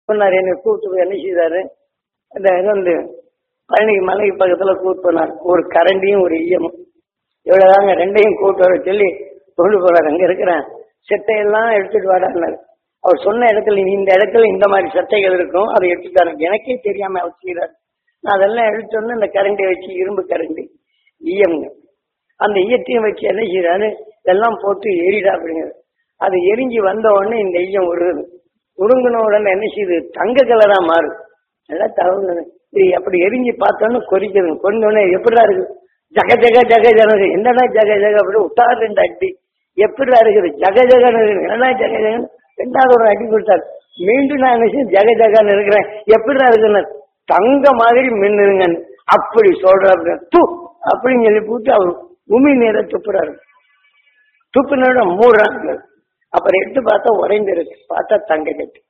சொன்னார் என்னை கூப்பிட்டு போய் என்ன செய்தாரு அந்த இது வந்து பழனி மலைக்கு பக்கத்துல கூப்பிட்டு போனார் ஒரு கரண்டியும் ஒரு ஈயமும் இவ்வளவுதாங்க ரெண்டையும் கூப்பிட்டு வர சொல்லி கொண்டு போறாரு அங்க இருக்கிறேன் செட்டையெல்லாம் எடுத்துட்டு வாடான்னாரு அவர் சொன்ன இடத்துல இந்த இடத்துல இந்த மாதிரி சட்டைகள் இருக்கும் அதை எடுத்துட்டாரு எனக்கே தெரியாம அவர் செய்யறாரு நான் அதெல்லாம் எடுத்தோன்னு இந்த கரண்டியை வச்சு இரும்பு கரண்டி ஈயம்ங்க அந்த ஈயத்தையும் வச்சு என்ன செய்யறாரு இதெல்லாம் போட்டு எரிடா அப்படிங்கிறது அது எரிஞ்சு வந்த உடனே இந்த ஈயம் உருகுது உருங்கின உடனே என்ன செய்யுது தங்க கலரா மாறுது நல்லா தகவல் இது அப்படி எரிஞ்சு பார்த்தோன்னு கொதிக்குது கொண்ட உடனே எப்படிடா இருக்கு ஜக ஜக ஜக ஜக என்னடா ஜக ஜக அப்படி விட்டாரு ரெண்டு அடி எப்படிடா இருக்குது ஜக ஜகன்னு இருக்குது என்னடா ஜக ஜகன்னு ரெண்டாவது ஒரு அடி கொடுத்தாரு மீண்டும் நான் என்ன செய்ய ஜக ஜகன்னு இருக்கிறேன் எப்படிடா இருக்குன்னு தங்க மாதிரி மின்னுருங்கன்னு அப்படி சொல்ற தூ அப்படின்னு சொல்லி போட்டு அவர் உமி நீரை துப்புறாரு துப்புனோட மூடுறாங்க அப்புறம் எடுத்து பார்த்தா உடைஞ்சிருக்கு பார்த்தா தங்க கட்டு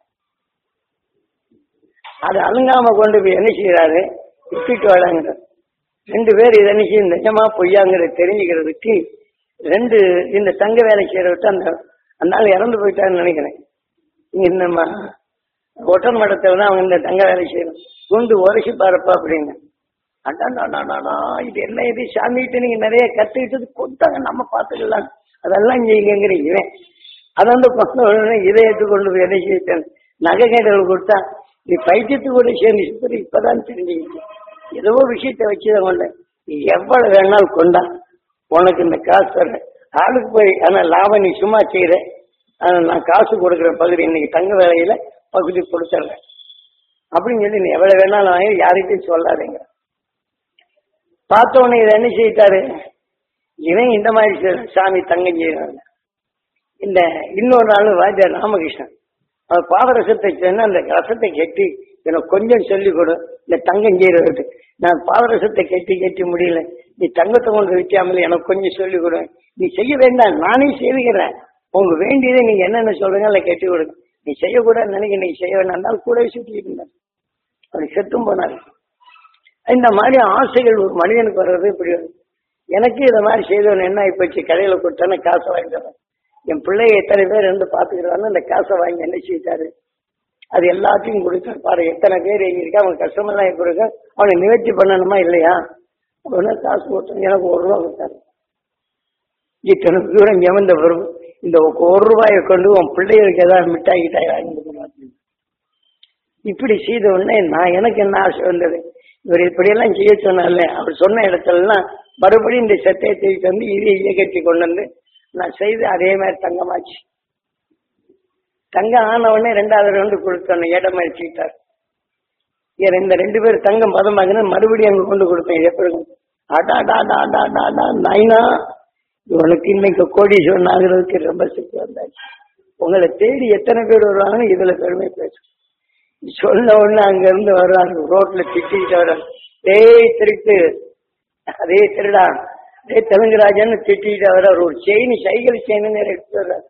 அது அலுங்காம கொண்டு போய் என்ன செய்யறாரு விட்டுட்டு வராங்க ரெண்டு பேர் இதை என்ன செய்யும் நிஜமா பொய்யாங்கிறத தெரிஞ்சுக்கிறதுக்கு ரெண்டு இந்த தங்க வேலை செய்யறவிட்டு அந்த அந்த ஆள் இறந்து போயிட்டாருன்னு நினைக்கிறேன் இங்க இந்த ம- ஒட்டர் மடத்துல தான் அவங்க இந்த தங்க வேலை செய்யணும் குண்டு உரைச்சி பாருப்பா அப்படின்னு அடாடாடாடாடா இது என்ன இது சாமிகிட்ட நீங்க நிறைய கத்துக்கிட்டது கொடுத்தாங்க நம்ம பார்த்துக்கலாம் அதெல்லாம் செய்யுங்கிற இவன் அதை வந்து கொண்டு உடனே இதை எடுத்து கொண்டு போய் என்ன செய்யிட்டேன் நகை கேட்டவர்கள் கொடுத்தா நீ பைத்தியத்துக்கு கூட சேர்ந்து சுத்தது இப்பதான் தெரிஞ்சுக்கிட்டேன் ஏதோ விஷயத்தை வச்சுதான் கொண்டேன் நீ எவ்வளவு வேணாலும் கொண்டா உனக்கு இந்த காசு தரேன் ஆளுக்கு போய் ஆனா லாபம் நீ சும்மா செய்யற ஆனா நான் காசு கொடுக்குற பகுதி இன்னைக்கு தங்க வேலையில பகுதி கொடுத்துட்றேன் அப்படின்னு சொல்லி நீ எவ்வளவு வேணாலும் வாங்கி யாருக்கும் சொல்லாதீங்க பார்த்த உடனே இதை என்ன செய்யிட்டாரு இவன் இந்த மாதிரி செய்றான். சாமி தங்கம் செய்யறாங்க இந்த இன்னொரு நாள் வாத்தியார் ராமகிருஷ்ணன் அவர் பாதரசத்தை சொன்னா அந்த ரசத்தை கெட்டி எனக்கு கொஞ்சம் சொல்லிக் கொடு இந்த தங்கம் செய்யறது நான் பாதரசத்தை கெட்டி கெட்டி முடியல நீ தங்கத்தை கொண்டு வைக்காமல் எனக்கு கொஞ்சம் சொல்லிக் கொடு நீ செய்ய வேண்டாம் நானே செய்கிறேன் உங்க வேண்டியதை நீங்க என்னென்ன சொல்றீங்க அதை கெட்டி கொடுங்க நீ செய்யக்கூடாதுன்னு நினைக்க நீ செய்ய வேண்டாம் கூடவே சுத்திட்டு இருந்தார் அவர் செத்தும் போனார் இந்த மாதிரி ஆசைகள் ஒரு மனிதனுக்கு வர்றது இப்படி வரும். எனக்கு இதை மாதிரி செய்தவன் என்ன ஆயிப்போச்சு கடையில கொடுத்தானே காசை வாங்கி தரேன் என் பிள்ளைய எத்தனை பேர் இருந்து பாத்துக்கிறான்னு அந்த காசை வாங்கி என்ன செய்தாரு அது எல்லாத்தையும் கொடுத்தாரு பாரு எத்தனை பேர் எங்க இருக்கா அவங்க கஷ்டமெல்லாம் எப்படி இருக்கா அவனை நிவர்த்தி பண்ணணுமா இல்லையா உடனே காசு கொடுத்தாங்க எனக்கு ஒரு ரூபா கொடுத்தாரு இத்தனை தூரம் எவந்த வரும் இந்த ஒரு ரூபாயை கொண்டு உன் பிள்ளைகளுக்கு ஏதாவது மிட்டாய் கிட்டாய் வாங்கி கொடுக்கணும் இப்படி செய்த உடனே நான் எனக்கு என்ன ஆசை வந்தது இவர் இப்படியெல்லாம் செய்ய சொன்னார்ல அவர் சொன்ன இடத்துலலாம் மறுபடியும் இந்த சட்டையை தூக்கிட்டு வந்து இதை இயக்கத்தி கொண்டு வந்து நான் செய்து அதே மாதிரி தங்கமாச்சு தங்கம் ஆன உடனே ரெண்டாவது ரவுண்டு கொடுத்தோன்னு இடம் அடிச்சுக்கிட்டார் ஏன் இந்த ரெண்டு பேர் தங்கம் பதமாகினா மறுபடியும் அங்க கொண்டு கொடுத்தேன் எப்படி அடா டா டா டா டா டா நைனா இவனுக்கு இன்னைக்கு கோடீஸ்வரன் ஆகுறதுக்கு ரொம்ப சக்தி வந்தாச்சு உங்களை தேடி எத்தனை பேர் வருவாங்கன்னு இதுல பெருமை பேசும் சொன்ன உடனே அங்க இருந்து வர்றாங்க ரோட்ல திட்டிக்கிட்டு வர்றாங்க டேய் திருட்டு அதே திருடா டேய் தெலுங்குராஜன்னு திட்டிக்கிட்டு வர்றாரு ஒரு செயின் சைக்கிள் செயின் நேரம் எடுத்து வர்றாரு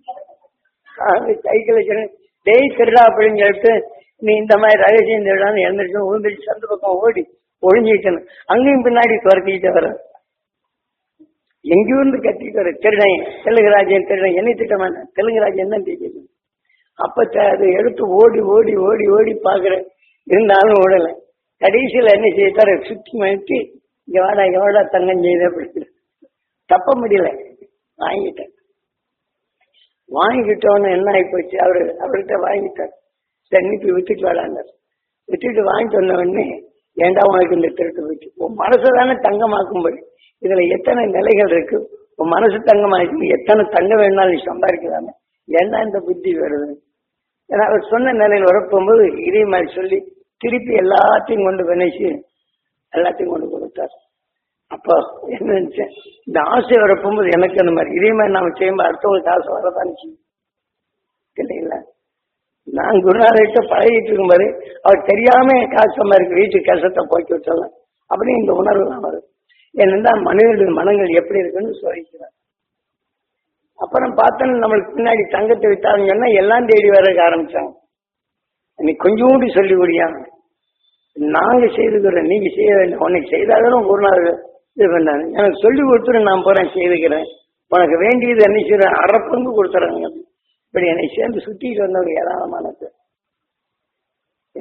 சைக்கிள் செயின் டேய் திருடா அப்படின்னு சொல்லிட்டு நீ இந்த மாதிரி ரகசியம் திருடான்னு எழுந்திரிச்சு விழுந்துச்சு அந்த பக்கம் ஓடி ஒழிஞ்சிக்கணும் அங்கேயும் பின்னாடி துரத்திக்கிட்டு வர எங்கேயும் இருந்து கத்திட்டு வர திருடன் தெலுங்குராஜன் திருடன் என்னை திட்ட மாட்டேன் தெலுங்குராஜன் தான் திட்டணும் அப்ப த- அதை எடுத்து ஓடி ஓடி ஓடி ஓடி பாக்குறேன் இருந்தாலும் ஓடல கடைசியில என்ன செய்தாரு சுத்தி மணிக்கு இங்க வாடா இங்க வாடா தங்கம் செய்த அப்படி தப்ப முடியல வாங்கிட்டேன் வாங்கிக்கிட்டோன்னு என்ன ஆகி போச்சு அவரு அவர்கிட்ட வாங்கிட்டார் சரி நீ போய் வித்துட்டு வாடாண்டார் வித்துட்டு வாங்கிட்டு வந்த உடனே ஏண்டா உனக்கு இந்த திருட்டு போச்சு உன் மனசு தானே தங்கமாக்கும்படி இதுல எத்தனை நிலைகள் இருக்கு உன் மனசு தங்கமாக்கி எத்தனை தங்க வேணாலும் நீ சம்பாதிக்கலாமே ஏன்னா இந்த புத்தி வருது ஏன்னா அவர் சொன்ன நிலையில் வரப்போகும்போது இதே மாதிரி சொல்லி திருப்பி எல்லாத்தையும் கொண்டு பிணைச்சு எல்லாத்தையும் கொண்டு கொடுத்தார் அப்போ என்ன நினைச்சேன் இந்த ஆசை வரப்போகும்போது எனக்கு அந்த மாதிரி இதே மாதிரி நாம செய்யும்போது அடுத்தவங்களுக்கு ஆசை வரதான் செய்யும் இல்லைங்களா நான் குருநாதர்கிட்ட பழகிட்டு இருக்கும்போது அவர் தெரியாம கஷ்டமா இருக்கு வீட்டுக்கு கஷ்டத்தை போக்கி விட்டுறலாம் அப்படின்னு இந்த உணர்வு தான் வரும் ஏனென்றா மனிதர்களுடைய மனங்கள் எப்படி இருக்குன்னு சொல்லிக்கிறார் அப்புறம் பார்த்தோன்னு நம்மளுக்கு பின்னாடி தங்கத்தை வித்தாங்கன்னு சொன்னா எல்லாம் தேடி வர்றதுக்கு ஆரம்பிச்சாங்க நீ கொஞ்சோண்டு சொல்லி கொடுயா நாங்க செய்துக்கிறோம் நீங்க செய்ய வேண்டாம் உனக்கு செய்தாலும் ஒரு நாள் இது பண்ணாங்க எனக்கு சொல்லி கொடுத்துரு நான் போறேன் செய்துக்கிறேன் உனக்கு வேண்டியது என்ன செய்யறேன் அரை பங்கு கொடுத்துறாங்க இப்படி என்னை சேர்ந்து சுத்திட்டு வந்தவங்க ஏராளமான பேர்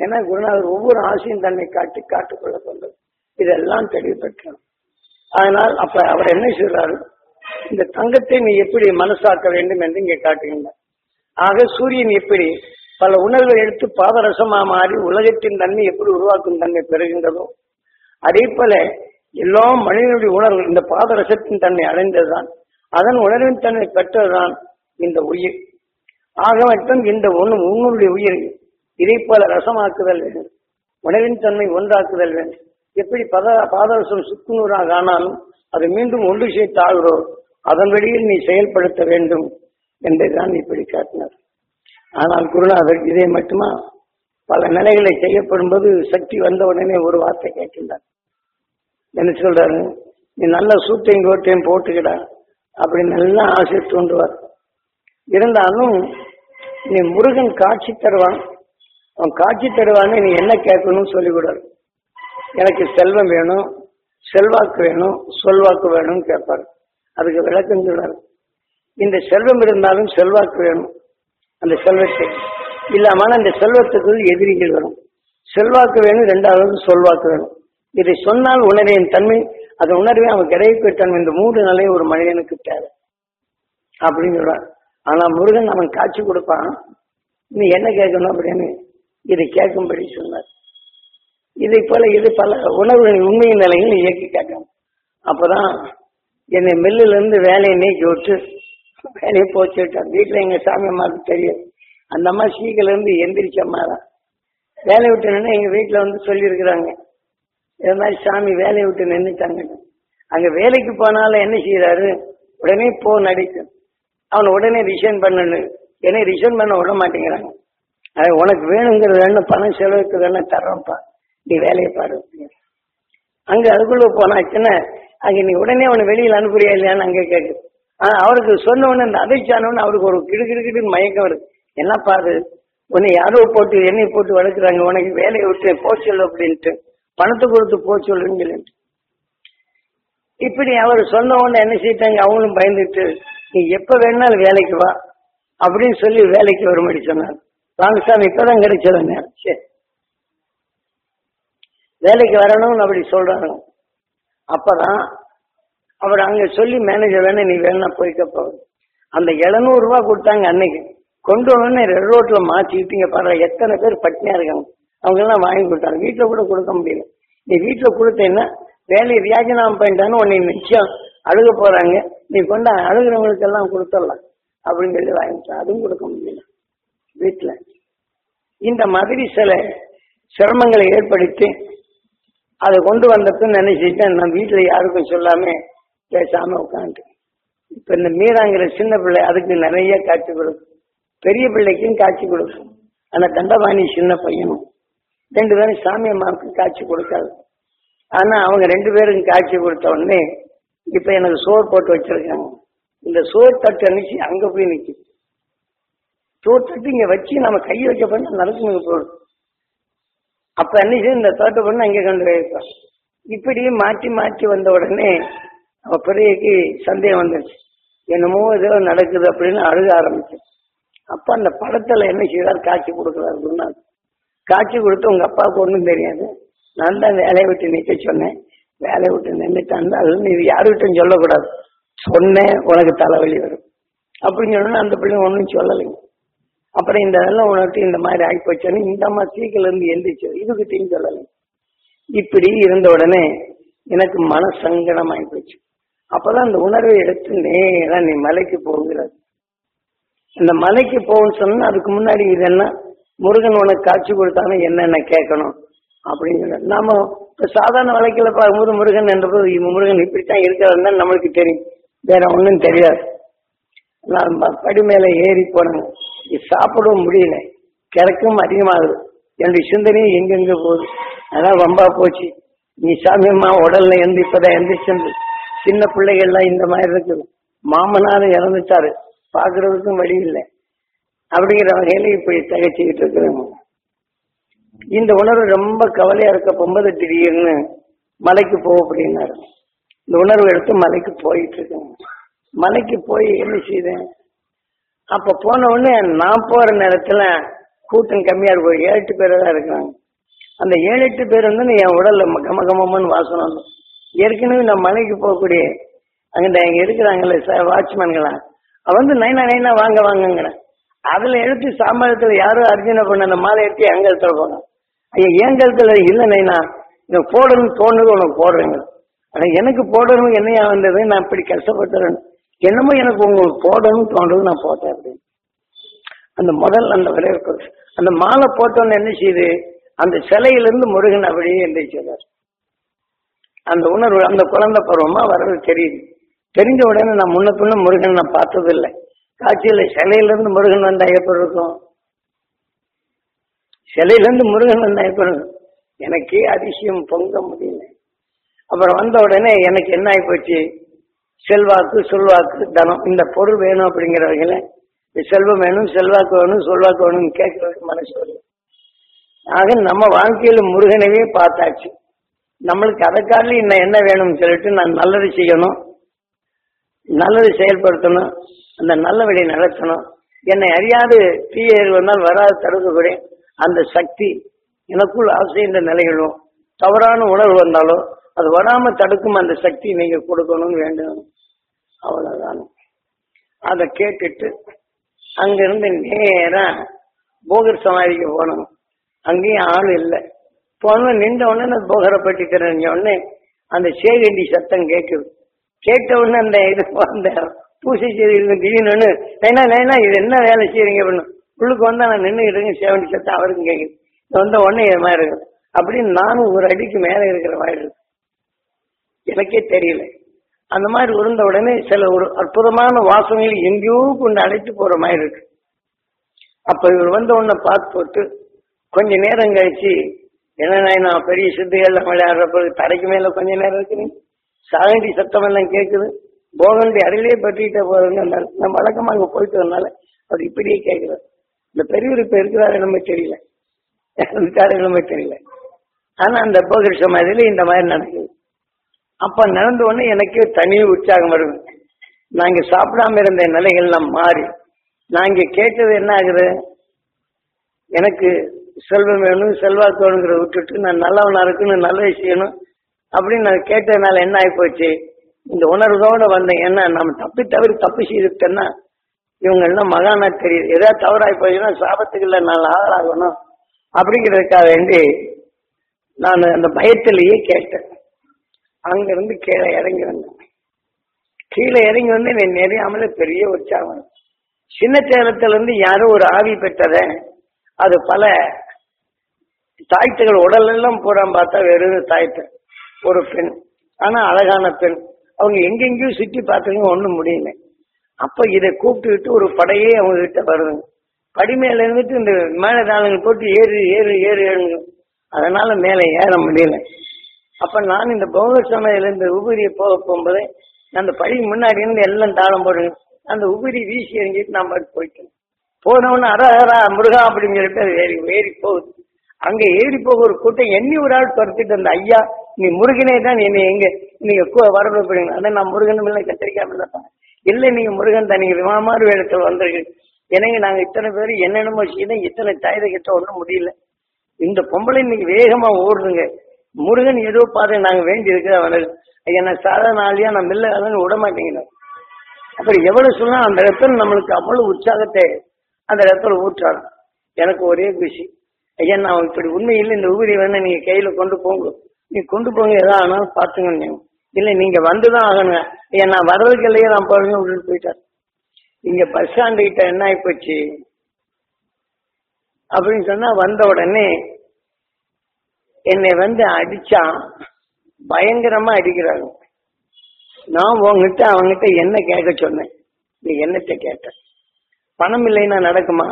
ஏன்னா குருநாதர் ஒவ்வொரு ஆசையும் தன்னை காட்டி காட்டுக்கொள்ள கொண்டது இதெல்லாம் தெளிவு பெற்றோம் அதனால் அப்ப அவர் என்ன சொல்றாரு இந்த தங்கத்தை நீ எப்படி மனசாக்க வேண்டும் என்று இங்கே காட்டுகின்றார் ஆக சூரியன் எப்படி பல உணர்வை எடுத்து பாதரசமா மாறி உலகத்தின் தன்மை எப்படி உருவாக்கும் தன்மை பெறுகின்றதோ அதே போல எல்லா மனிதனுடைய உணர்வு இந்த பாதரசத்தின் தன்மை அடைந்ததுதான் அதன் உணர்வின் தன்மை பெற்றதுதான் இந்த உயிர் ஆக மட்டும் இந்த ஒண்ணு உன்னுடைய உயிர் இதை போல ரசமாக்குதல் வேண்டும் உணவின் தன்மை ஒன்றாக்குதல் வேண்டும் எப்படி பத பாதரசம் சுக்குநூறாக ஆனாலும் அதை மீண்டும் ஒன்று சேர்த்து ஆகிறோம் அதன் வழியில் நீ செயல்படுத்த வேண்டும் என்றுதான் இப்படி காட்டினார் ஆனால் குருநாதர் இதை மட்டுமா பல நிலைகளை செய்யப்படும் போது சக்தி வந்த உடனே ஒரு வார்த்தை கேட்கின்றார் என்ன சொல்றாரு நீ நல்ல சூட்டையும் கோட்டையும் போட்டுக்கிடா அப்படி நல்லா ஆசை தோன்றுவார் இருந்தாலும் நீ முருகன் காட்சி தருவான் அவன் காட்சி தருவான்னு நீ என்ன கேட்கணும்னு சொல்லிவிடாரு எனக்கு செல்வம் வேணும் செல்வாக்கு வேணும் சொல்வாக்கு வேணும்னு கேட்பாரு அதுக்கு விளக்கம் சொல்றாரு இந்த செல்வம் இருந்தாலும் செல்வாக்கு வேணும் அந்த செல்வத்தை இல்லாமல் அந்த செல்வத்துக்கு எதிரிகள் வரும் செல்வாக்கு வேணும் ரெண்டாவது சொல்வாக்கு வேணும் இதை சொன்னால் உணரின் தன்மை அதை உணர்வே அவன் கிடைக்க தன்மை இந்த மூன்று நிலை ஒரு மனிதனுக்கு தேவை அப்படின்னு சொல்றான் ஆனா முருகன் அவன் காட்சி கொடுப்பான் நீ என்ன கேட்கணும் அப்படின்னு இதை கேட்கும்படி சொன்னார் இதை போல இது பல உணர்வுகளின் உண்மையின் நிலையில் இயக்கி கேட்கணும் அப்பதான் என்னை மில்லுல இருந்து வேலையை நீக்கி விட்டு வேலையை போச்சு விட்டார் வீட்டுல எங்க சாமி அம்மாவுக்கு தெரியும் அந்த அம்மா சீக்கிரம் இருந்து எந்திரிச்ச அம்மா தான் வேலையை விட்டு எங்க வீட்டுல வந்து சொல்லியிருக்கிறாங்க இது மாதிரி சாமி வேலையை விட்டு நின்றுட்டாங்க அங்க வேலைக்கு போனாலும் என்ன செய்யறாரு உடனே போ நடிக்கும் அவனை உடனே ரிசைன் பண்ணணும் என்னை ரிசைன் பண்ண விட மாட்டேங்கிறாங்க அது உனக்கு வேணுங்கிறது வேணும் பணம் செலவுக்கு வேணும் தர்றோம்ப்பா நீ வேலையை பாரு அங்க அதுக்குள்ள போனாச்சுன்னா அங்க நீ உடனே அவனை வெளியில அனுப்புறியா இல்லையான்னு அங்க கேட்கு ஆனா அவருக்கு சொன்ன உடனே அந்த அதிர்ச்சியானவொன்னு அவருக்கு ஒரு கிடு கிடு கிடுன்னு மயக்கம் வருது என்னப்பா அது உன்னை யாரோ போட்டு எண்ணெய் போட்டு வளர்க்குறாங்க உனக்கு வேலையை விட்டு போ சொல்லு அப்படின்ட்டு பணத்தை கொடுத்து போ சொல்லுன்னு சொல்லிட்டு இப்படி அவர் சொன்ன உடனே என்ன செய்யிட்டாங்க அவங்களும் பயந்துட்டு நீ எப்ப வேணாலும் வேலைக்கு வா அப்படின்னு சொல்லி வேலைக்கு வரும்படி சொன்னார் ராமசாமி இப்பதான் கிடைச்சதுங்க சரி வேலைக்கு வரணும்னு அப்படி சொல்றாங்க அப்பதான் அவர் அங்க சொல்லி மேனேஜர் வேணா நீ வேணா போய்க்க போகுது அந்த எழுநூறு ரூபாய் கொடுத்தாங்க அன்னைக்கு கொண்டு உடனே ரெட் ரோட்ல மாத்திக்கிட்டீங்க பாருங்க எத்தனை பேர் பட்னியா இருக்காங்க அவங்க எல்லாம் வாங்கி கொடுத்தாங்க வீட்டுல கூட கொடுக்க முடியல நீ வீட்டுல கொடுத்தேன்னா வேலையை வியாஜனாமம் பண்ணிட்டான்னு உன்னை நிச்சயம் அழுக போறாங்க நீ கொண்ட அழுகிறவங்களுக்கு எல்லாம் கொடுத்துடலாம் அப்படின்னு சொல்லி வாங்கிட்டா அதுவும் கொடுக்க முடியல வீட்டுல இந்த மாதிரி சில சிரமங்களை ஏற்படுத்தி அதை கொண்டு வந்தப்ப நினைச்சிட்டேன் நான் வீட்டுல யாருக்கும் சொல்லாம பேசாம உட்காந்து இப்ப இந்த மீராங்கிற சின்ன பிள்ளை அதுக்கு நிறைய காட்சி கொடுக்கும் பெரிய பிள்ளைக்கும் காட்சி கொடுக்கும் ஆனா தண்டபாணி சின்ன பையனும் ரெண்டு பேரும் சாமி அம்மாவுக்கு காட்சி கொடுக்காது ஆனா அவங்க ரெண்டு பேருக்கும் காட்சி கொடுத்த உடனே இப்ப எனக்கு சோறு போட்டு வச்சிருக்காங்க இந்த சோறு தட்டு அன்னைக்கு அங்க போய் நிக்குது சோறு தட்டு இங்க வச்சு நம்ம கை வைக்க பண்ண நடக்குங்க போடும் அப்ப அன்னைக்கு இந்த தோட்ட பண்ண அங்க கொண்டு வைப்போம் இப்படி மாற்றி மாற்றி வந்த உடனே அவ பிள்ளைக்கு சந்தேகம் வந்துருச்சு என்னமோ ஏதோ நடக்குது அப்படின்னு அழுக ஆரம்பிச்சு அப்ப அந்த படத்துல என்ன செய்தார் காட்சி கொடுக்குறாரு குருநாத் காட்சி கொடுத்து உங்க அப்பாவுக்கு ஒண்ணும் தெரியாது நான் தான் வேலையை விட்டு நிக்க சொன்னேன் வேலையை விட்டு நின்றுட்டான் அது நீ யாருக்கிட்டும் சொல்லக்கூடாது சொன்னேன் உனக்கு தலைவலி வரும் அப்படின்னு சொன்னா அந்த பிள்ளை ஒன்றும் சொல்லலைங்க அப்புறம் இந்த இதெல்லாம் உனக்கு இந்த மாதிரி ஆகிப்போச்சுன்னு இந்த அம்மா சீக்கிரம் இருந்து எந்திரிச்சு இதுகிட்டையும் சொல்லலை இப்படி இருந்த உடனே எனக்கு மன சங்கடம் ஆகிப்போச்சு அப்பதான் அந்த உணர்வை எடுத்து நேரா நீ மலைக்கு போகிறது இந்த மலைக்கு போகணும்னு சொன்னா அதுக்கு முன்னாடி இது என்ன முருகன் உனக்கு காட்சி கொடுத்தானே என்னென்ன கேட்கணும் அப்படின்னு சொல்ல நாம இப்ப சாதாரண வழக்கில பார்க்கும்போது முருகன் என்றபோது இவன் முருகன் இப்படித்தான் இருக்கிறதுன்னு நம்மளுக்கு தெரியும் வேற ஒண்ணும் தெரியாது நான் ப- படி மேல ஏறி போனேன் இது சாப்பிடவும் முடியல கிடக்கும் அதிகமாகுது என்னுடைய சிந்தனையும் எங்கெங்க போகுது அதான் வம்பா போச்சு நீ சாமியம்மா உடல்ல எந்த இப்பதான் எந்திரிச்சு சின்ன பிள்ளைகள்லாம் இந்த மாதிரி இருக்குது மாமனாரும் இறந்துட்டாரு பாக்குறதுக்கும் வழி இல்லை அப்படிங்கிற வகையில இப்படி தகச்சிக்கிட்டு இருக்கிறோம் இந்த உணர்வு ரொம்ப கவலையா இருக்க போகும்போது திடீர்னு மலைக்கு போக அப்படின்னாரு இந்த உணர்வு எடுத்து மலைக்கு போயிட்டு இருக்கேன் மலைக்கு போய் என்ன செய்தேன் அப்ப போன உடனே நான் போற நேரத்துல கூட்டம் கம்மியா இருக்கும் ஏழு எட்டு பேர் தான் இருக்கிறாங்க அந்த ஏழு எட்டு பேர் வந்து என் உடல்ல ம- கம கமன்னு வாசனை வரும். ஏற்கனவே நான் மலைக்கு போகக்கூடிய அங்க இங்க இருக்கிறாங்கல்ல வாட்ச்மேன்களா அவன் வந்து நைனா நைனா வாங்க வாங்கங்கிறேன் அதுல எடுத்து சாம்பாரத்துல யாரோ அர்ஜுன பண்ண அந்த மாலை எடுத்து எங்க இடத்துல போங்க ஐயா என் கழுத்துல இல்ல நைனா இதை போடணும்னு தோணுது உனக்கு போடுறேங்க ஆனா எனக்கு போடணும் என்னையா வந்தது நான் இப்படி கஷ்டப்பட்டுறேன் என்னமோ எனக்கு உங்களுக்கு போடணும்னு தோணுது நான் போட்டேன் அப்படின்னு அந்த முதல் அந்த வரவேற்பு அந்த மாலை போட்டோன்னு என்ன செய்யுது அந்த சிலையிலிருந்து முருகன் அப்படியே எந்திரிச்சார் அந்த உணர்வு அந்த குழந்தை பருவமா வர்றது தெரியுது தெரிஞ்ச உடனே நான் முன்ன பின்ன முருகன் நான் பார்த்தது இல்லை காட்சியில சிலையிலிருந்து முருகன் வந்தா எப்படி இருக்கும் சிலையிலிருந்து முருகன் வந்தா எப்படி இருக்கும் எனக்கே அதிசயம் பொங்க முடியல அப்புறம் வந்த உடனே எனக்கு என்ன ஆகி போச்சு செல்வாக்கு சொல்வாக்கு தனம் இந்த பொருள் வேணும் அப்படிங்கிறவங்கள செல்வம் வேணும் செல்வாக்கு வேணும் சொல்வாக்கு வேணும்னு கேட்கறதுக்கு மனசு வருது ஆக நம்ம வாழ்க்கையில முருகனவே பார்த்தாச்சு நம்மளுக்கு அதை காட்டிலும் இன்னும் என்ன வேணும்னு சொல்லிட்டு நான் நல்லது செய்யணும் நல்லது செயல்படுத்தணும் அந்த நல்ல வழி நடத்தணும் என்னை அறியாது தீயர் வந்தால் வராது தடுக்கக்கூடிய அந்த சக்தி எனக்குள் ஆசை என்ற நிலைகளும் தவறான உணர்வு வந்தாலோ அது வராம தடுக்கும் அந்த சக்தி நீங்க கொடுக்கணும்னு வேண்டும் அவ்வளவுதான் அதை கேட்டுட்டு அங்கிருந்து நேரா போகர் சமாதிக்கு போனோம் அங்கேயும் ஆள் இல்லை போன நின்ற உடனே நான் போகரப்பட்டி தெரிஞ்ச உடனே அந்த சேகண்டி சத்தம் கேட்குது கேட்ட உடனே அந்த இது அந்த பூசை செய்து திடீர்னு நைனா நைனா இது என்ன வேலை செய்யறீங்க அப்படின்னு உள்ளுக்கு வந்தா நான் நின்றுக்கிட்டு இருக்கேன் சேவண்டி சத்தம் அவருக்கும் கேட்குது இது வந்த உடனே இது மாதிரி இருக்குது அப்படின்னு நானும் ஒரு அடிக்கு மேலே இருக்கிற மாதிரி இருக்கு எனக்கே தெரியல அந்த மாதிரி உருந்த உடனே சில ஒரு அற்புதமான வாசனைகள் எங்கேயோ கொண்டு அழைத்து போற மாதிரி இருக்கு அப்ப இவர் வந்த உடனே பார்த்து போட்டு கொஞ்ச நேரம் கழிச்சு என்ன நான் பெரிய சித்துகள் விளையாடுறப்ப தரைக்கு மேல கொஞ்ச நேரம் இருக்குறீங்க சாகண்டி சத்தம் எல்லாம் கேட்குது போகண்டி அருகிலே பற்றிக்கிட்ட போறவங்க அந்த நம்ம வழக்கமா அங்க போயிட்டு வரனால அவர் இப்படியே கேட்கிறார் இந்த பெரியவர் இப்ப இருக்கிறாரு நம்ம தெரியல இருக்காரு நம்ம தெரியல ஆனா அந்த போகர் சமாதியில இந்த மாதிரி நடக்குது அப்ப நடந்த உடனே எனக்கே தனி உற்சாகம் வருது நாங்க சாப்பிடாம இருந்த நிலைகள்லாம் மாறி நாங்க கேட்டது என்ன ஆகுது எனக்கு செல்வம் வேணும் செல்வாக்கு வேணுங்கிற விட்டுட்டு நான் நல்லவனா இருக்கணும் நல்லது செய்யணும் அப்படின்னு நான் கேட்டதுனால என்ன ஆகி போச்சு இந்த உணர்வோட வந்தேன் என்ன நம்ம தப்பி தவறி தப்பு செய்துட்டேன்னா இவங்க எல்லாம் மகானா தெரியுது ஏதாவது தவறாகி போச்சுன்னா சாபத்துக்கு இல்லை நான் ஆளாகணும் அப்படிங்கிறதுக்காக வேண்டி நான் அந்த பயத்திலேயே கேட்டேன் அங்கிருந்து கீழே இறங்கி வந்தேன் கீழே இறங்கி வந்து என்னை நெறியாமலே பெரிய உற்சாகம் சின்ன சேலத்துல இருந்து யாரோ ஒரு ஆவி பெற்றத அது பல தாய்த்துகள் உடல் எல்லாம் பூரா பார்த்தா வெறும் தாய்த்து ஒரு பெண் ஆனா அழகான பெண் அவங்க எங்கெங்கேயோ சுற்றி பார்த்துங்க ஒண்ணும் முடியல அப்ப இதை கூப்பிட்டுக்கிட்டு ஒரு படையே அவங்க கிட்ட வருதுங்க படி மேல இருந்துட்டு இந்த மேல நாளுங்க போட்டு ஏறு ஏறு ஏறு ஏறுங்க அதனால மேலே ஏற முடியல அப்ப நான் இந்த பௌத்த சமையல இந்த உபரியை போக போகும்போது அந்த படி முன்னாடி இருந்து எல்லாம் தாளம் போடுங்க அந்த உபரி வீசி எறிஞ்சிட்டு நான் பாட்டு போயிட்டேன் போனவொன்னு அரஹரா முருகா அப்படின்னு சொல்லிட்டு அது ஏறி ஏறி போகுது அங்க ஏறி போக ஒரு கூட்டம் எண்ணி ஒரு ஆள் துரத்திட்டு அந்த ஐயா நீ முருகனே தான் என்னை எங்க நீங்க வரப்படுங்க அதான் நான் முருகனும் இல்லை கத்திரிக்காம இல்லப்பா இல்லை நீங்க முருகன் தான் நீங்க விமாமாறு வேடத்தில் வந்திருக்கு எனவே நாங்க இத்தனை பேர் என்னென்னமோ செய்யணும் இத்தனை தாயதை கிட்ட ஒன்றும் முடியல இந்த பொம்பளை இன்னைக்கு வேகமா ஓடுதுங்க முருகன் ஏதோ பாதை நாங்க வேண்டி இருக்கிற அவனுக்கு ஐயா நான் சாதாரண ஆளியா நான் மில்ல அதன்னு விட மாட்டேங்கிறேன் அப்புறம் எவ்வளவு சொன்னா அந்த இடத்துல நம்மளுக்கு அவ்வளவு உற்சாகத்தை அந்த இடத்துல ஊற்றாரு எனக்கு ஒரே குஷி ஐயா நான் இப்படி உண்மையில் இந்த உபரி வேணா நீங்க கையில கொண்டு போங்க நீ கொண்டு போங்க எதா ஆனாலும் பாத்துங்க நீங்க இல்ல நீங்க வந்துதான் ஆகணுங்க ஐயா நான் வர்றதுக்கு இல்லையே நான் போறேங்க விட்டுட்டு போயிட்டார் இங்க பஸ் ஸ்டாண்டு கிட்ட என்ன ஆயிப்போச்சு அப்படின்னு சொன்னா வந்த உடனே என்னை வந்து அடிச்சான் பயங்கரமா அடிக்கிறாங்க நான் உங்ககிட்ட அவங்ககிட்ட என்ன கேட்க சொன்னேன் நீ என்னத்தை கேட்ட பணம் இல்லைன்னா நடக்குமா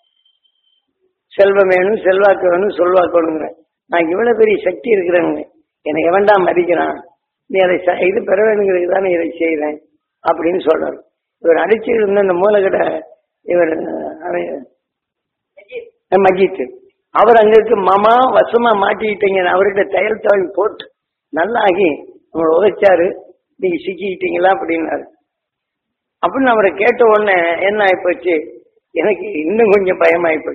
செல்வம் வேணும் செல்வாக்கு வேணும் சொல்வாக்கு வேணுங்க நான் இவ்வளவு பெரிய சக்தி இருக்கிறேங்க எனக்கு வேண்டாம் மதிக்கிறான் நீ அதை ச- இது பெற வேணுங்கிறதுக்கு தானே இதை செய்யறேன் அப்படின்னு சொல்றாரு இவர் அடிச்சு இருந்த இந்த மூலகட இவர் அவன் மஜித் அவர் அங்க இருக்கு மாமா வசமா மாட்டிக்கிட்டீங்க அவர்கிட்ட தையல் தாழ் போட்டு நல்லாகி அவங்களை உதைச்சாரு நீங்க சிக்கிக்கிட்டீங்களா அப்படின்னாரு அப்படின்னு அவரை கேட்ட உடனே என்ன ஆயிப்போச்சு எனக்கு இன்னும் கொஞ்சம் பயமாயிப்போச்சு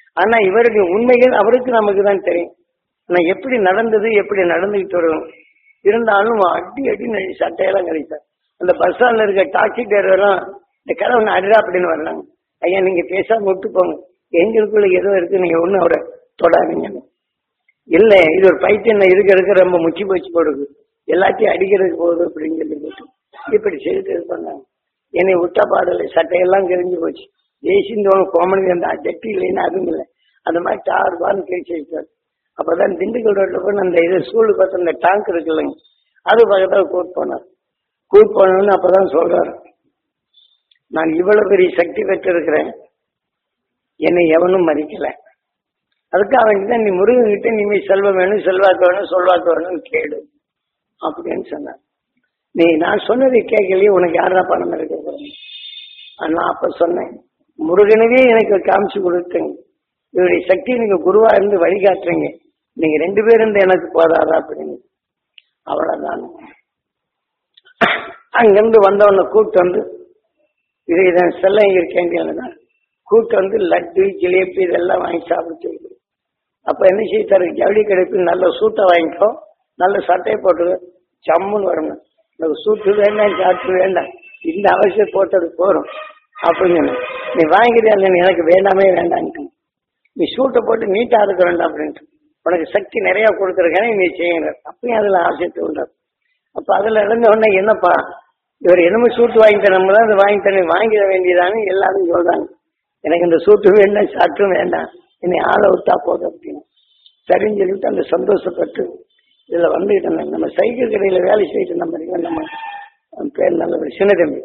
ஆனா இவருடைய உண்மைகள் அவருக்கு நமக்கு தான் தெரியும் ஆனா எப்படி நடந்தது எப்படி நடந்துகிட்டு வரும் இருந்தாலும் அடி அடி நடி சட்டையெல்லாம் கிடைச்சார் அந்த பஸ் ஸ்டாண்ட்ல இருக்க டாக்ஸி டிரைவர்லாம் இந்த கடை ஒன்று அடிடா அப்படின்னு வர்றாங்க ஐயா நீங்க பேசாம விட்டு போங்க எங்களுக்குள்ள ஏதோ இருக்கு நீங்க ஒண்ணு அவரை தொடாதீங்க இல்ல இது ஒரு பைத்தியம் இருக்க இருக்க ரொம்ப முச்சி போச்சு போடுது எல்லாத்தையும் அடிக்கிறதுக்கு போகுது அப்படின்னு சொல்லி போட்டு இப்படி செய்துட்டு இது பண்ணாங்க என்னை விட்டா பாடல சட்டையெல்லாம் கிழிஞ்சு போச்சு ஜெய்சிந்தோட கோமணி அந்த ஜட்டி இல்லைன்னு அதுவும் இல்லை அந்த மாதிரி டார் பான்னு கிழிச்சு வச்சார் அப்பதான் திண்டுக்கல் ரோட்ல போய் அந்த இது ஸ்கூலுக்கு பார்த்து அந்த டேங்க் இருக்கு இல்லைங்க அது பக்கத்தில் கூட்டு போனார் கூட்டு போனோன்னு அப்பதான் சொல்றாரு நான் இவ்வளவு பெரிய சக்தி பெற்றிருக்கிறேன் என்னை எவனும் மதிக்கல அதுக்கு அவன் கிட்ட நீ முருகன் கிட்ட நீ செல்வம் வேணும் செல்வாக்கு வேணும் சொல்வாக்கு வேணும்னு கேடு அப்படின்னு சொன்னான் நீ நான் சொன்னதை கேட்கலையே உனக்கு யாரா பணம் இருக்கு நான் அப்ப சொன்னேன் முருகனவே எனக்கு காமிச்சு கொடுத்தேங்க இவருடைய சக்தி நீங்க குருவா இருந்து வழிகாட்டுறீங்க நீங்க ரெண்டு பேரும் இருந்து எனக்கு போதாதா அப்படின்னு அவ்வளவுதான் அங்கிருந்து வந்தவன கூட்டு வந்து இது இதான் செல்ல இருக்கேன் கூட்டு வந்து லட்டு ஜிலேபி இதெல்லாம் வாங்கி சாப்பிட்டு அப்ப என்ன செய்தாரு ஜவுளி கடைக்கு நல்ல சூட்டை வாங்கிக்கோ நல்ல சட்டையை போட்டு சம்முன்னு வரணும் எனக்கு சூட்டு வேண்டாம் சாட்டு வேண்டாம் இந்த அவசியம் போட்டது போறோம் அப்படின்னு நீ வாங்கிறியா எனக்கு வேண்டாமே வேண்டான்ட்டு நீ சூட்டை போட்டு நீட்டா இருக்க வேண்டாம் அப்படின்ட்டு உனக்கு சக்தி நிறைய கொடுத்துருக்கேன் நீ செய்யுங்க அப்பயும் அதுல ஆசைத்து உண்டாரு அப்ப அதுல இருந்த உடனே என்னப்பா இவர் என்னமோ சூட்டு வாங்கி தரணும் தான் அதை வாங்கி தரணும் வாங்கிட வேண்டியதானு எல்லாரும் சொல்றாங்க எனக்கு இந்த சூட்டு வேண்டாம் சாட்டும் வேண்டாம் என்னை ஆளை விட்டா போதும் அப்படின்னு சரின்னு சொல்லிட்டு அந்த சந்தோஷப்பட்டு இதுல வந்துகிட்டு இருந்தேன் நம்ம சைக்கிள் கடையில வேலை செய்யிட்டு நம்ம இருக்கோம் நம்ம அவன் பேர் நல்ல சின்ன தம்பி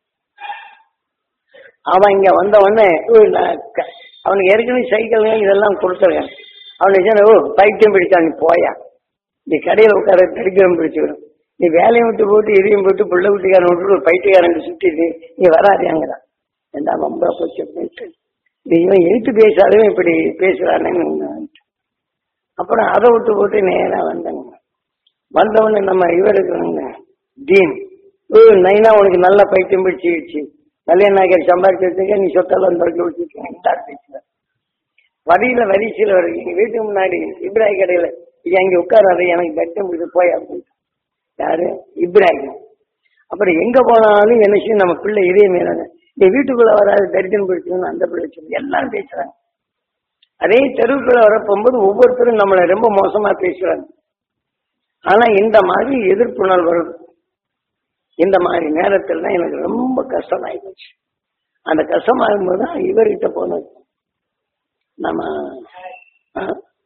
அவன் இங்க வந்த உடனே ஓ, நான் க- அவனுக்கு ஏற்கனவே சைக்கிள் இதெல்லாம் கொடுத்துருக்கேன் அவனுக்கு சொன்ன, ஓ பைத்தியம் பிடிச்சா நீ போயா நீ கடையில உட்கார தடிக்கிறம் பிடிச்சுக்கணும் நீ வேலையை விட்டு போட்டு இதையும் போட்டு புள்ள வீட்டுக்காரன் விட்டு ஒரு பைத்தியக்காரன் சுத்திட்டு நீ வராதியாங்கிறான் ஏண்டா ரொம்ப போச்சு அப்படின்ட்டு நீ இவன் எழுத்து பேசாதவன் இப்படி பேசுறானேன்னு நான் அப்புறம் அதை விட்டு போட்டு நேரா வந்தேங்க வந்தவொடனே நம்ம இவர் இருக்கிறாங்க டீன் ஓ நைனா உனக்கு நல்ல பைத்தியம் பிடிச்சிருச்சு கல்யாண நாயகர் சம்பாதிச்சு வச்சுக்க நீ சொத்தெல்லாம் தொடக்கி வச்சுருக்கேன் வரியில வரிசையில் வருது எங்க வீட்டுக்கு முன்னாடி இப்ராஹிம் கடையில இது அங்க உட்காராது எனக்கு பட்டம் பிடிச்சு போய் அப்படின்னு யாரு இப்ராஹிம் அப்புறம் எங்க போனாலும் என்ன செய்யும் நம்ம பிள்ளை இதே மீறாங்க நீ வீட்டுக்குள்ள வராது தரிசனம் பிடிச்சவங்க அந்த பிள்ளை வச்சு எல்லாரும் பேசுறாங்க அதே தெருவுக்குள்ள வர போகும்போது ஒவ்வொருத்தரும் நம்மளை ரொம்ப மோசமா பேசுறாங்க ஆனா இந்த மாதிரி எதிர்ப்புணர்வு வருது இந்த மாதிரி நேரத்துல தான் எனக்கு ரொம்ப கஷ்டமாயி போச்சு அந்த கஷ்டமாகும்போது தான் இவர்கிட்ட போனது நம்ம ஆ,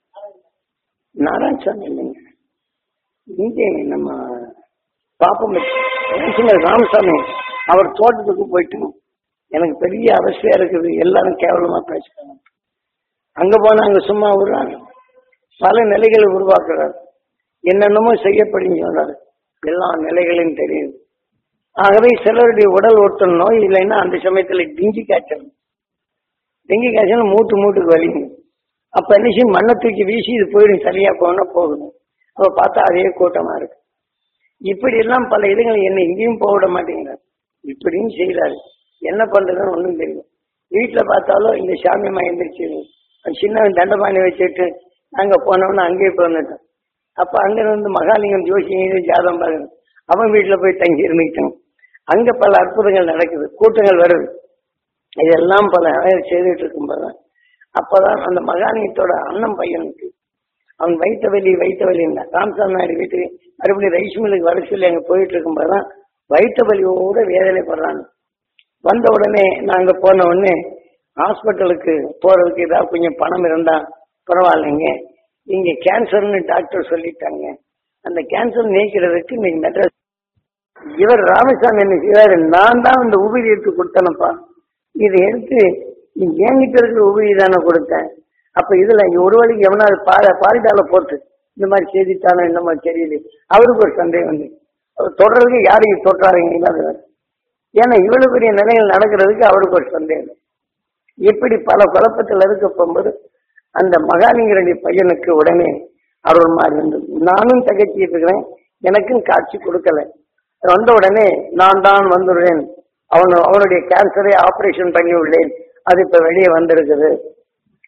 நாராயணசாமி இல்லைங்க இங்கே நம்ம பாப்பம் ராமசாமி அவர் தோட்டத்துக்கு போயிட்டு எனக்கு பெரிய அவசியம் இருக்குது எல்லாரும் கேவலமா பேசுறாங்க அங்க போனா அங்க சும்மா விடுறாங்க பல நிலைகளை உருவாக்குறாரு என்னென்னமோ செய்யப்படும் சொல்றாரு எல்லா நிலைகளையும் தெரியுது ஆகவே சிலருடைய உடல் ஒருத்தர் நோய் இல்லைன்னா அந்த சமயத்துல டிங்கி காய்ச்சல் டெங்கி காய்ச்சல் மூட்டு மூட்டுக்கு வலிங்க அப்ப என்ன செய்யும் மண்ணை தூக்கி வீசி இது போயிடும் சரியா போனா போகணும் அப்ப பார்த்தா அதே கூட்டமா இருக்கு இப்படி எல்லாம் பல இதுகள் என்ன எங்கேயும் போக விட மாட்டேங்கிறார் இப்படியும் செய்யறாரு என்ன பண்றதுன்னு ஒண்ணும் தெரியும் வீட்டுல பார்த்தாலும் இந்த சாமியம்மா எந்திரிச்சு அந்த சின்ன தண்டபாணி வச்சுட்டு நாங்க போனோம்னா அங்கேயே போந்துட்டோம் அப்ப அங்க இருந்து மகாலிங்கம் ஜோசியம் ஜாதம் பாருங்க அவன் வீட்டுல போய் தங்கி இருந்துக்கிட்டோம் அங்க பல அற்புதங்கள் நடக்குது கூட்டங்கள் வருது இதெல்லாம் பல வேலைகள் செய்துட்டு இருக்கும்போதுதான் அப்பதான் அந்த மகாலிங்கத்தோட அண்ணன் பையனுக்கு அவன் வைத்த வலி வைத்த வலி ராம்சாமி நாயுடு வீட்டுக்கு மறுபடியும் ரைஸ் மில்லுக்கு வர சொல்லி அங்க போயிட்டு இருக்கும்போதுதான் வைத்த வலியோட வேதனைப்படுறாங்க வந்த உடனே நாங்க போன உடனே ஹாஸ்பிட்டலுக்கு போறதுக்கு ஏதாவது கொஞ்சம் பணம் இருந்தா பரவாயில்லைங்க இங்க கேன்சர்னு டாக்டர் சொல்லிட்டாங்க அந்த கேன்சர் நீக்கிறதுக்கு நீங்க மெட்ராஸ் இவர் ராமசாமி என்ன செய்வாரு நான் தான் இந்த உபரி எடுத்து கொடுத்தேனப்பா இதை எடுத்து நீ என்கிட்ட இருக்கிற உபரி தானே கொடுத்தேன் அப்ப இதுல இங்க ஒரு வழிக்கு எவனாவது பாட பாரிட்டால போட்டு இந்த மாதிரி செய்தித்தானோ இந்த மாதிரி தெரியல அவருக்கு ஒரு சந்தேகம் வந்து அவர் தொடர்றதுக்கு யாரையும் தொட்டாருங்க இல்லாத ஏன்னா இவ்வளவு பெரிய நிலைகள் நடக்கிறதுக்கு அவருக்கு ஒரு சந்தேகம் இப்படி பல குழப்பத்தில் இருக்க போகும்போது அந்த மகாலிங்கரடி பையனுக்கு உடனே அருள் மாதிரி இருந்தது நானும் தகச்சிட்டு இருக்கிறேன் எனக்கும் காட்சி கொடுக்கல வந்த உடனே நான் தான் வந்துடுறேன் அவன் அவனுடைய கேன்சரை ஆபரேஷன் பண்ணி உள்ளேன் அது இப்ப வெளியே வந்திருக்குது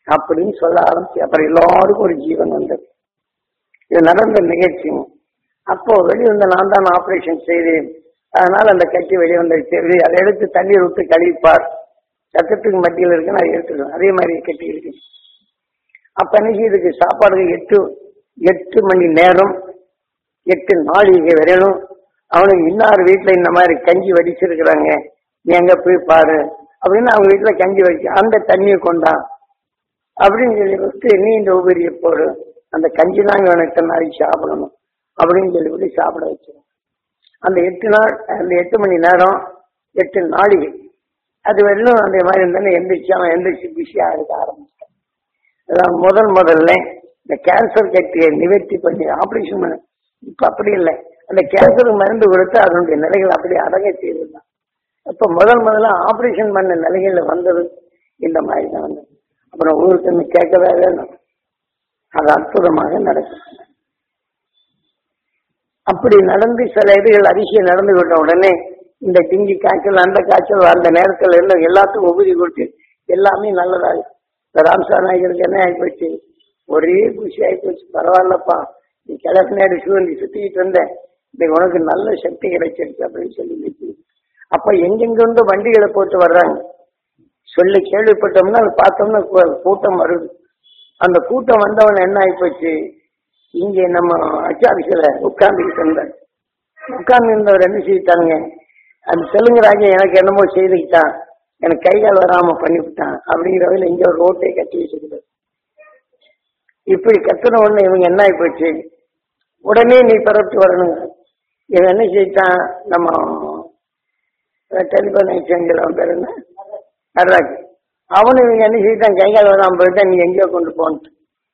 அப்படின்னு சொல்ல ஆரம்பிச்சு அப்புறம் எல்லாருக்கும் ஒரு ஜீவன் வந்தது இது நடந்த நிகழ்ச்சி அப்போ வெளிவந்த நான் தான் ஆபரேஷன் செய்தேன் அதனால அந்த கட்டி வெளியே வந்துருச்சு அதை எடுத்து தண்ணீர் விட்டு கழிப்பார் சத்தத்துக்கு மத்தியில் இருக்குன்னு அதை எடுத்துக்கணும் அதே மாதிரி கட்டி இருக்கு அப்ப அன்னைக்கு இதுக்கு சாப்பாடு எட்டு எட்டு மணி நேரம் எட்டு நாளிகை வரையணும் அவனுக்கு இன்னார் வீட்டுல இந்த மாதிரி கஞ்சி வடிச்சிருக்கிறாங்க நீ அங்க போய் பாரு அப்படின்னு அவங்க வீட்டுல கஞ்சி வச்சு அந்த தண்ணியை கொண்டான் அப்படின்னு சொல்லி விட்டு நீ இந்த உபரியை போடு அந்த கஞ்சி தான் இவனுக்கு இத்தனை நாளைக்கு சாப்பிடணும் அப்படின்னு சொல்லிவிட்டு சாப்பிட வச்சிடும் அந்த எட்டு நாள் அந்த எட்டு மணி நேரம் எட்டு நாளிகை அது வரலும் அந்த மாதிரி இருந்தாலும் எந்திரிச்சு அவன் எந்திரிச்சு பிஸியாக இருக்க ஆரம்பிச்சிட்டான் அதான் முதல் முதல்ல இந்த கேன்சர் கட்டியை நிவர்த்தி பண்ணி ஆபரேஷன் பண்ண இப்ப அப்படி இல்லை அந்த கேன்சருக்கு மருந்து கொடுத்து அதனுடைய நிலைகள் அப்படியே அடங்க செய்திருந்தான் இப்ப முதல் முதல்ல ஆபரேஷன் பண்ண நிலைகள்ல வந்தது இந்த மாதிரி தான் வந்தது அப்புறம் ஊருக்கு கேட்கவே வேணும் அது அற்புதமாக நடக்கும் அப்படி நடந்து சில இதுகள் அதிசயம் நடந்து விட்ட உடனே இந்த டிங்கி காய்ச்சல் அந்த காய்ச்சல் அந்த நேரத்தில் இருந்த எல்லாத்துக்கும் உபரி கொடுத்து எல்லாமே நல்லதாக இந்த ராம்சா நாயகருக்கு என்ன ஆகிப்போச்சு ஒரே குஷி ஆகிப்போச்சு பரவாயில்லப்பா நீ கிழக்கு நேரம் சூழ்நிலை சுத்திக்கிட்டு வந்த இன்னைக்கு உனக்கு நல்ல சக்தி கிடைச்சிருச்சு அப்படின்னு சொல்லி நிறுத்தி. அப்ப எங்கெங்கிருந்து வண்டிகளை போட்டு வர்றாங்க சொல்லி கேள்விப்பட்டோம்னா அது பார்த்தோம்னா கூ- கூட்டம் வருது அந்த கூட்டம் வந்தவன் என்ன ஆயிப்போச்சு இங்கே நம்ம அச்சாபிசில உட்கார்ந்துக்கிட்டு இருந்தார் உட்கார்ந்து இருந்தவர் என்ன செய்யிட்டாங்க அந்த தெலுங்கு ராஜா எனக்கு என்னமோ செய்துக்கிட்டான் எனக்கு கை கால் வராம பண்ணிவிட்டான் அப்படிங்கிற வகையில் இங்க ஒரு ரோட்டை கட்டி வச்சிருக்கிறார் இப்படி கத்துன உடனே இவங்க என்ன ஆயிப்போச்சு உடனே நீ பிறப்பிட்டு வரணுங்க இவன் என்ன செய்யிட்டான் நம்ம டெலிபோன் எக்ஸ்சேஞ்சில் அவன் பேர் என்ன நடராஜ் அவனு இவங்க என்ன செய்யிட்டான் கை கால் வராம போயிட்டா நீ எங்கேயோ கொண்டு போன்ட்டு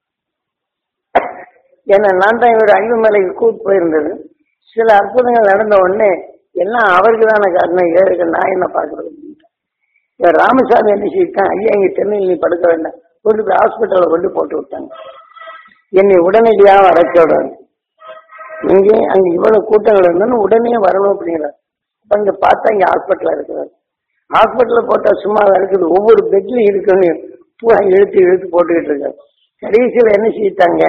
ஏன்னா நான் தான் இவர் ஐந்து மலைக்கு கூட்டு போயிருந்தது சில அற்புதங்கள் நடந்த உடனே எல்லாம் அவருக்கு தானே காரணம் ஏழுக்கு நான் என்ன பார்க்கறது அப்படின்ட்டு. இவர் ராமசாமி என்ன செய்யிட்டான் ஐயா இங்க சென்னையில் நீ படுக்க வேண்டாம் கொண்டு போய் ஹாஸ்பிட்டலில் கொண்டு போட்டு விட்டாங்க என்னை உடனடியாக வர சொல்றாங்க இங்கே அங்க இவ்வளவு கூட்டங்கள் இருந்தாலும் உடனே வரணும் அப்படிங்கிறார் அப்ப இங்க பார்த்தா இங்க ஹாஸ்பிட்டல் இருக்கிறார் ஹாஸ்பிட்டல்ல போட்டா சும்மா இருக்குது ஒவ்வொரு பெட்லயும் இருக்கணும் பூரா இழுத்து இழுத்து போட்டுக்கிட்டு இருக்காரு கடைசியில என்ன செய்யிட்டாங்க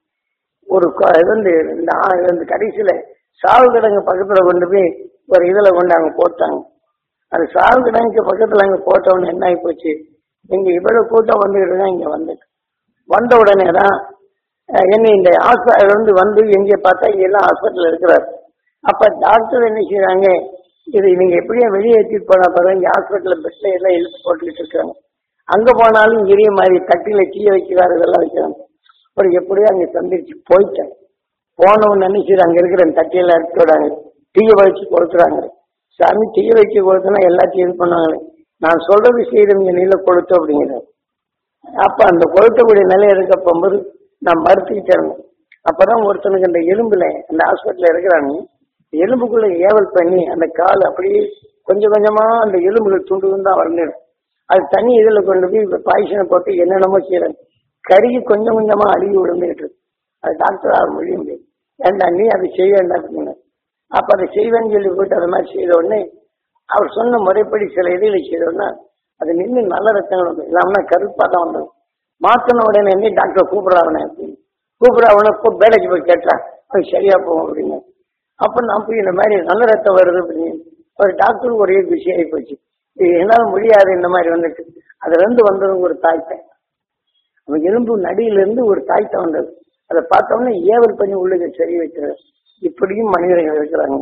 ஒரு கொ- இது வந்து இந்த ஆ- இந்த கடைசியில சாவு கிடங்கு பக்கத்துல கொண்டு போய் ஒரு இதுல கொண்டு அங்க போட்டாங்க அது சாவு கிடங்கு பக்கத்துல அங்க போட்டவொன்னு என்ன ஆகி போச்சு இங்க இவ்வளவு கூட்டம் வந்துகிட்டு இருக்கா இங்க வந்துட்டு வந்த உடனே தான் அஹ், என்ன இந்த ஹாஸ்பிட்டல் இருந்து வந்து எங்க பார்த்தா இங்க எல்லாம் ஹாஸ்பிட்டல் இருக்கிறார் அப்ப டாக்டர் என்ன செய்றாங்க இது நீங்க எப்படியா வெளியே ஏற்றிட்டு போனா பிறகு இங்க ஹாஸ்பிட்டல் பெட்ல எல்லாம் இழுத்து போட்டுக்கிட்டு இருக்காங்க அங்க போனாலும் இதே மாதிரி தட்டில டீய வைக்கிறாரு இதெல்லாம் வைக்கிறாங்க அப்புறம் எப்படியோ அங்க சந்திச்சு போயிட்டேன் போனவன் நினைச்சு அங்க இருக்கிற அந்த தட்டியெல்லாம் எடுத்து விடாங்க டீய வச்சு கொடுக்குறாங்க சாமி டீய வச்சு கொடுத்தனா எல்லாத்தையும் இது பண்ணாங்களே நான் சொல்றது செய்யறவங்க நீல கொடுத்து அப்படிங்கிறார் அப்ப அந்த கொளுத்தக்கூடிய நிலை இருக்க போகும்போது நான் மறுத்துக்கிட்டேன் அப்பதான் ஒருத்தனுக்கு அந்த எலும்புல அந்த ஹாஸ்பிட்டல்ல இருக்கிறாங்க எலும்புக்குள்ள ஏவல் பண்ணி அந்த கால் அப்படியே கொஞ்சம் கொஞ்சமா அந்த எலும்புகள் துண்டு துண்டா வரணும் அது தண்ணி இதுல கொண்டு போய் பாய்ச்சனை போட்டு என்னென்னமோ செய்யறாங்க கருகி கொஞ்சம் கொஞ்சமா அழுகி விழுந்துகிட்டு இருக்கு அது டாக்டர் ஆக முடிய முடியாது ஏண்டா நீ அதை செய்ய வேண்டாம் அப்படின்னு அப்ப அதை செய்வேன்னு சொல்லி போட்டு அது மாதிரி செய்த உடனே அவர் சொன்ன முறைப்படி சில இதுகளை செய்த உடனே அது நின்று நல்ல ரத்தங்கள் வந்து இல்லாம கருப்பா தான் வந்தது மாத்தின உடனே என்ன டாக்டர் கூப்பிடுறாவனே அப்படின்னு கூப்பிடுறாவன இப்போ வேலைக்கு போய் கேட்டா அது சரியா போகும் அப்படின்னு அப்ப நான் போய் இந்த மாதிரி நல்ல ரத்தம் வருது அப்படின்னு ஒரு டாக்டருக்கு ஒரே விஷயம் ஆகி போச்சு இது என்னால முடியாது இந்த மாதிரி வந்துட்டு அதுல இருந்து வந்தது ஒரு தாய்த்தை அவன் எலும்பு நடியில இருந்து ஒரு தாய்த்தை வந்தது அதை பார்த்தோம்னா ஏவல் பண்ணி உள்ளுக்கு சரி வைக்கிறது இப்படியும் மனிதர்கள் இருக்கிறாங்க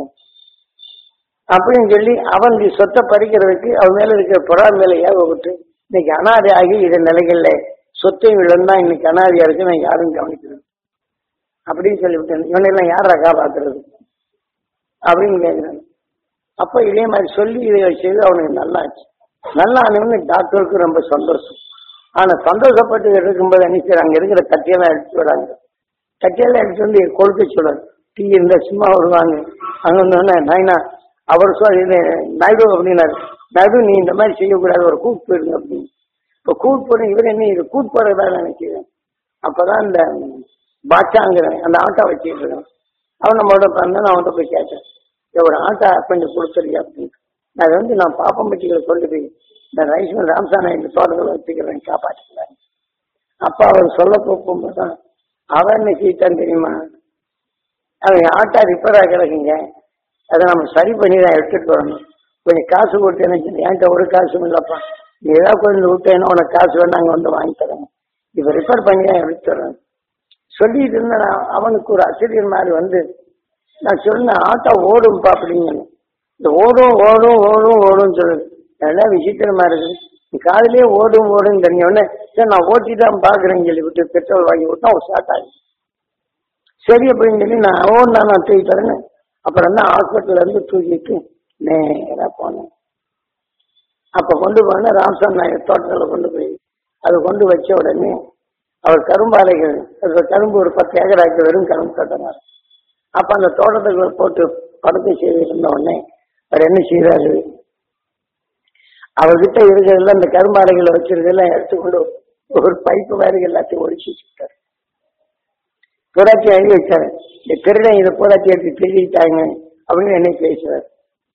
அப்படின்னு சொல்லி அவன் இந்த சொத்தை பறிக்கிறதுக்கு அவன் மேல இருக்கிற புறா மேல ஏவ விட்டு இன்னைக்கு அனாதை ஆகி இது நிலைகள்ல சொத்தையும் இழந்தா இன்னைக்கு அனாதையா இருக்கு நான் யாரும் கவனிக்கிறது அப்படின்னு சொல்லிவிட்டேன் இவனெல்லாம் யாரா காப்பாத்துறது அப்படின்னு கேட்கிறாங்க அப்ப இதே மாதிரி சொல்லி இதை செய்து அவனுக்கு நல்லா ஆச்சு நல்லா ஆனவனு டாக்டருக்கு ரொம்ப சந்தோஷம் ஆனா சந்தோஷப்பட்டு இருக்கும்போது என்ன செய்றாங்க, அங்க இருக்கிற தட்டியெல்லாம் எடுத்து விடாங்க தட்டியெல்லாம் எடுத்து வந்து கொழுக்க சொல்றாரு டீ இருந்தா சும்மா வருவாங்க அங்க வந்தோடனே நாயனா அவர் சொல் இது நாயுடு அப்படின்னாரு நாயுடு நீ இந்த மாதிரி செய்யக்கூடாது ஒரு கூட்டு போயிருங்க அப்படின்னு இப்ப கூட்டு போன இவர் என்ன இது கூட்டு போறதா நினைக்கிறேன் அப்பதான் இந்த பாட்சாங்கிற அந்த ஆட்டோ வச்சுட்டு இருக்கான் அவன் நம்மளோட பிறந்தான் அவன்கிட்ட போய் கேட்டேன் ஒரு ஆட்டோ கொஞ்சம் கொடுத்துருக்கியா அப்படின்னு நான் அதை வந்து நான் பாப்பம்பட்டிகளை கொண்டு போய் இந்த ரைஸ்மன் ராம்சானா இந்த தோட்டத்தில் வச்சுக்கிறேன் காப்பாற்றிக்கிறேன் அப்பா அவர் சொல்ல போகும்போது தான் அவன் என்ன செய்தான் தெரியுமா அவன் ஆட்டா ரிப்பேரா கிடக்குங்க அதை நம்ம சரி பண்ணி தான் எடுத்துட்டு வரணும் கொஞ்சம் காசு கொடுத்து என்ன செய்ய என்கிட்ட ஒரு காசும் இல்லப்பா நீ ஏதாவது கொஞ்சம் விட்டேன்னா உனக்கு காசு வேணும் அங்கே வந்து வாங்கி தரேன் இப்போ ரிப்பேர் பண்ணி தான் எடுத்து தரேன் சொல்லிட்டு இருந்தேன் நான் அவனுக்கு ஒரு ஆசிரியர் மாதிரி வந்து நான் சொன்னேன் ஆட்டோ ஓடும்பா அப்படிங்க இந்த ஓடும் ஓடும் ஓடும் ஓடும் சொல்லுது அதெல்லாம் விசித்திரமா இருக்குது நீ காதுலயே ஓடும் ஓடும் தெரிஞ்ச உடனே சரி நான் ஓட்டி தான் பாக்குறேன்னு சொல்லி விட்டு பெட்ரோல் வாங்கி விட்டா ஒரு ஸ்டார்ட் ஆகி சரி அப்படின்னு சொல்லி நான் ஓடுனா நான் தூக்கி தரேன்னு அப்புறம் தான் ஹாஸ்பிட்டல்ல இருந்து தூக்கிட்டு நேரா போனேன் அப்ப கொண்டு போன ராம்சான் நாயர் தோட்டத்தில் கொண்டு போய் அதை கொண்டு வச்ச உடனே அவர் கரும்பாலைகள் அது கரும்பு ஒரு பத்து ஏக்கராக்கு வெறும் கரும்பு தோட்டமாக அப்ப அந்த தோட்டத்துக்குள்ள போட்டு படத்தை செய்திருந்த உடனே அவர் என்ன செய்யறாரு அவர்கிட்ட இருக்கிறதெல்லாம் இந்த கரும்பாலைகளை வச்சிருக்கெல்லாம் எடுத்துக்கொண்டு ஒரு பைப்பு மாதிரி எல்லாத்தையும் ஒழிச்சு வச்சுட்டாரு புறாச்சி எழுதி வச்சாரு இந்த திருடன் இதை புறாச்சி எடுத்து திருடிட்டாங்க அப்படின்னு என்னை பேசுறாரு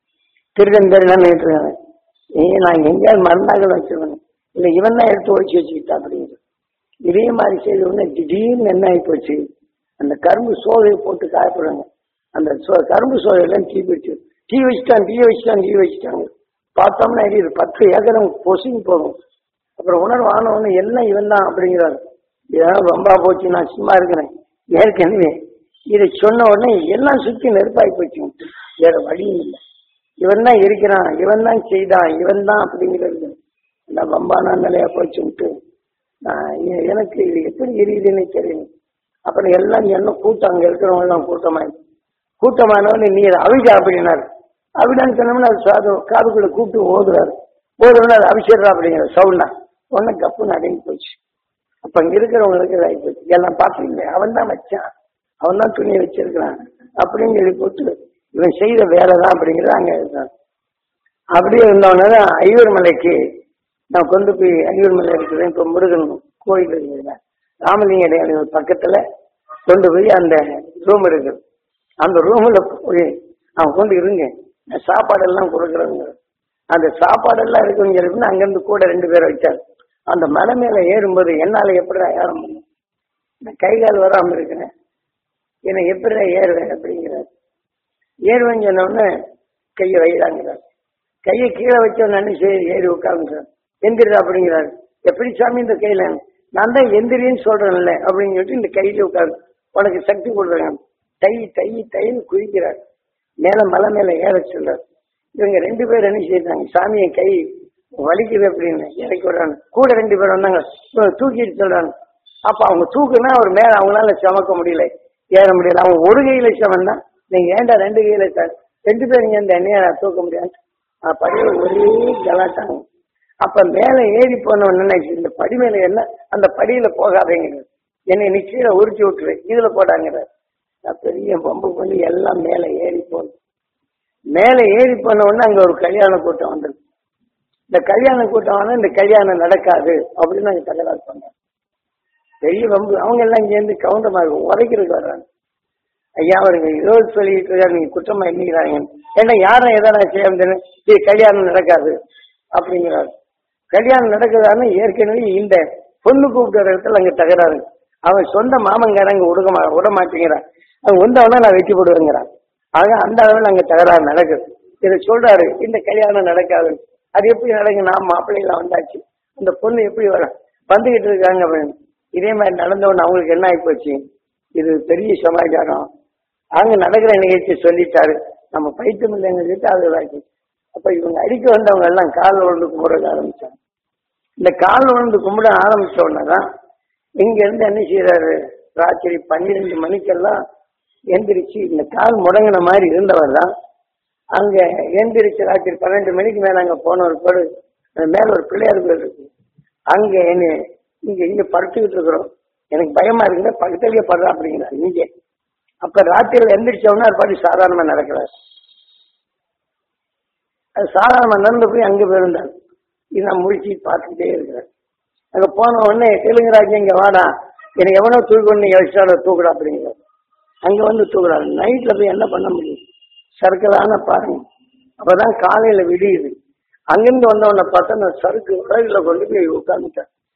திருடன் திருடன் இருக்காங்க ஏ நான் எங்கேயாவது மருந்தாக்கள் வச்சிருவேன் இல்லை இவன் தான் எடுத்து ஒழிச்சு வச்சுக்கிட்டா அப்படிங்கிற இதே மாதிரி செய்த உடனே திடீர்னு என்ன ஆகி போச்சு அந்த கரும்பு சோகையை போட்டு காயப்படுறாங்க அந்த சோ- கரும்பு சோகையெல்லாம் தீ வச்சு தீ வச்சுட்டான் தீ வச்சுட்டான் தீ வச்சுட்டாங்க பார்த்தோம்னா எரியுது பத்து ஏக்கரம் பொசுங்கி போகும் அப்புறம் உணர்வு ஆன உடனே எல்லாம் இவன் தான் அப்படிங்கிறாரு இதெல்லாம் ரொம்ப போச்சு நான் சும்மா இருக்கிறேன் ஏற்கனவே இதை சொன்ன உடனே எல்லாம் சுத்தி நெருப்பாகி போச்சு வேற வழியும் இல்லை இவன் தான் இருக்கிறான் இவன் தான் செய்தான் இவன் தான் அப்படிங்கிறது நான் வம்பானா நிலையா போச்சுன்ட்டு நான் எ- எனக்கு இது எப்படி எரியுதுன்னு தெரியும் அப்புறம் எல்லாம் என்ன கூட்டம் அங்க இருக்கிறவங்க எல்லாம் கூட்டமாயி கூட்டமானவனே நீ அவிஜா அப்படின்னாரு அவிடான்னு சொன்னோம்னா அது சாது காதுக்குள்ள கூப்பிட்டு ஓதுறாரு ஓதுறோம்னா அது அபிஷேகா அப்படிங்கிற சவுண்டா உடனே கப்புன்னு அடங்கி போச்சு அப்ப அங்க இருக்கிறவங்களுக்கு இதாகி போச்சு எல்லாம் பார்த்தீங்க அவன் தான் வச்சான் அவன் தான் துணியை வச்சிருக்கிறான் அப்படின்னு சொல்லி போட்டு இவன் செய்த வேலை தான் அப்படிங்கிறது அங்க இருந்தான் அப்படியே இருந்தவன தான் ஐயூர் மலைக்கு நான் கொண்டு போய் ஐயூர் மலை இருக்கிறேன் இப்போ முருகன் கோயில் இருக்குதுல ராமலிங்க இடையாளர் பக்கத்துல கொண்டு போய் அந்த ரூம் இருக்கு அந்த ரூம்ல போய் அவன் கொண்டு இருங்க நான் சாப்பாடெல்லாம் கொடுக்குறேங்க அந்த சாப்பாடெல்லாம் இருக்குன்னு சொல்லி அங்கிருந்து கூட ரெண்டு பேரை வச்சார் அந்த மலை மேல ஏறும்போது என்னால எப்படி ஏற முடியும் நான் கை கால் வராம இருக்கிறேன் என்னை எப்படி ஏறுவேன் அப்படிங்கிறார் ஏறுவேன்னு சொன்ன உடனே கையை வைடாங்கிறார் கையை கீழே வச்ச உடனே சரி ஏறி உட்காருங்கிறார் எந்திரி அப்படிங்கிறாரு எப்படி சாமி இந்த கையில நான் தான் எந்திரின்னு சொல்றேன்ல அப்படின்னு சொல்லிட்டு இந்த கையில உட்காரு உனக்கு சக்தி கொடுக்குறேன் தை தை தைன்னு குதிக்கிறார் மேல மலை மேல ஏற சொல்றாரு இவங்க ரெண்டு பேரும் என்ன செய்தாங்க சாமியை கை வலிக்குது அப்படின்னு இறக்கி விடுறாங்க கூட ரெண்டு பேர் வந்தாங்க இவங்க தூக்கிட்டு சொல்றாங்க அப்ப அவங்க தூக்குனா அவர் மேல அவங்களால சுமக்க முடியல ஏற முடியல அவங்க ஒரு கையில சுமந்தா நீங்க ஏன்டா ரெண்டு கையில சார் ரெண்டு பேரும் இந்த எண்ணெயை நான் தூக்க முடியாது படியில ஒரே கலாட்டாங்க அப்ப மேல ஏறி போன உடனே இந்த படி மேல என்ன அந்த படியில போகாதேங்க என்னை நீ கீழே உருட்டி விட்டுரு இதுல போடாங்கிற நான் பெரிய பம்பு பண்ணி எல்லாம் மேல ஏறி போகுது மேல ஏறி போன உடனே அங்க ஒரு கல்யாண கூட்டம் வந்தது இந்த கல்யாண கூட்டம் வந்து இந்த கல்யாணம் நடக்காது அப்படின்னு அங்க தகராறு பண்ணாங்க பெரிய பம்பு அவங்க எல்லாம் இங்க இருந்து கவுண்டமாக உதைக்கிறதுக்கு வர்றாங்க ஐயா அவருங்க ஏதோ சொல்லிட்டு இருக்காரு நீங்க குற்றமா எண்ணிக்கிறாங்க ஏன்னா யாரும் எதனா செய்ய முடியாது இது கல்யாணம் நடக்காது அப்படிங்கிறாரு கல்யாணம் நடக்குதான்னு ஏற்கனவே இந்த பொண்ணு கூப்பிட்ட இடத்துல அங்க தகராறு அவன் சொந்த மாமங்காரங்க விடுக்க மா விட மாட்டேங்கிறான் அவன் வந்தவனா நான் வெட்டி போடுவேங்கிறான் ஆக அந்த அளவில் அங்க தகராறு நடக்குது இதை சொல்றாரு இந்த கல்யாணம் நடக்காது அது எப்படி நடக்கும் நான் மாப்பிள்ளைலாம் வந்தாச்சு அந்த பொண்ணு எப்படி வர வந்துகிட்டு இருக்காங்க அப்படின்னு இதே மாதிரி நடந்தவொன்னு அவங்களுக்கு என்ன ஆகி போச்சு இது பெரிய சமாச்சாரம் அங்க நடக்கிற நிகழ்ச்சி சொல்லிட்டாரு நம்ம பைத்தியம் இல்லைன்னு அது இதாக்கி அப்ப இவங்க அடிக்க வந்தவங்க எல்லாம் கால் விழுந்து கும்பிட ஆரம்பிச்சாங்க இந்த கால் விழுந்து கும்பிட ஆரம்பிச்ச உடனேதான் இங்க இருந்து என்ன செய்யறாரு ராத்திரி பன்னிரெண்டு மணிக்கெல்லாம் எந்திரிச்சு இந்த கால் முடங்கின மாதிரி இருந்தவர் தான் அங்க எந்திரிச்சு ராத்திரி பன்னெண்டு மணிக்கு மேல அங்க போன ஒரு பேரு அது மேல ஒரு பிள்ளையார் கோயில் இருக்கு அங்க என்ன இங்க இங்க படுத்துக்கிட்டு இருக்கிறோம் எனக்கு பயமா இருக்குங்க பக்கத்துலயே படுறா அப்படிங்கிறார் இங்க அப்ப ராத்திரில எந்திரிச்சவொடனே அது பாட்டு சாதாரணமா நடக்கிறார் அது சாதாரணமா நடந்து போய் அங்க போயிருந்தார் இது நான் முடிச்சு பார்த்துக்கிட்டே இருக்கிறேன் அங்க போன உடனே தெலுங்குராஜ் இங்க வாடா எனக்கு எவனோ தூக்கி நீ எக்ஸ்ட்ரா தூக்குடா அப்படிங்கிற அங்க வந்து தூக்குறாரு நைட்ல போய் என்ன பண்ண முடியும் சர்க்கலான பாருங்க அப்பதான் காலையில விடியுது அங்கிருந்து வந்தவனை பார்த்தா நான் சறுக்கு உலகில கொண்டு போய் உட்காந்துட்டேன்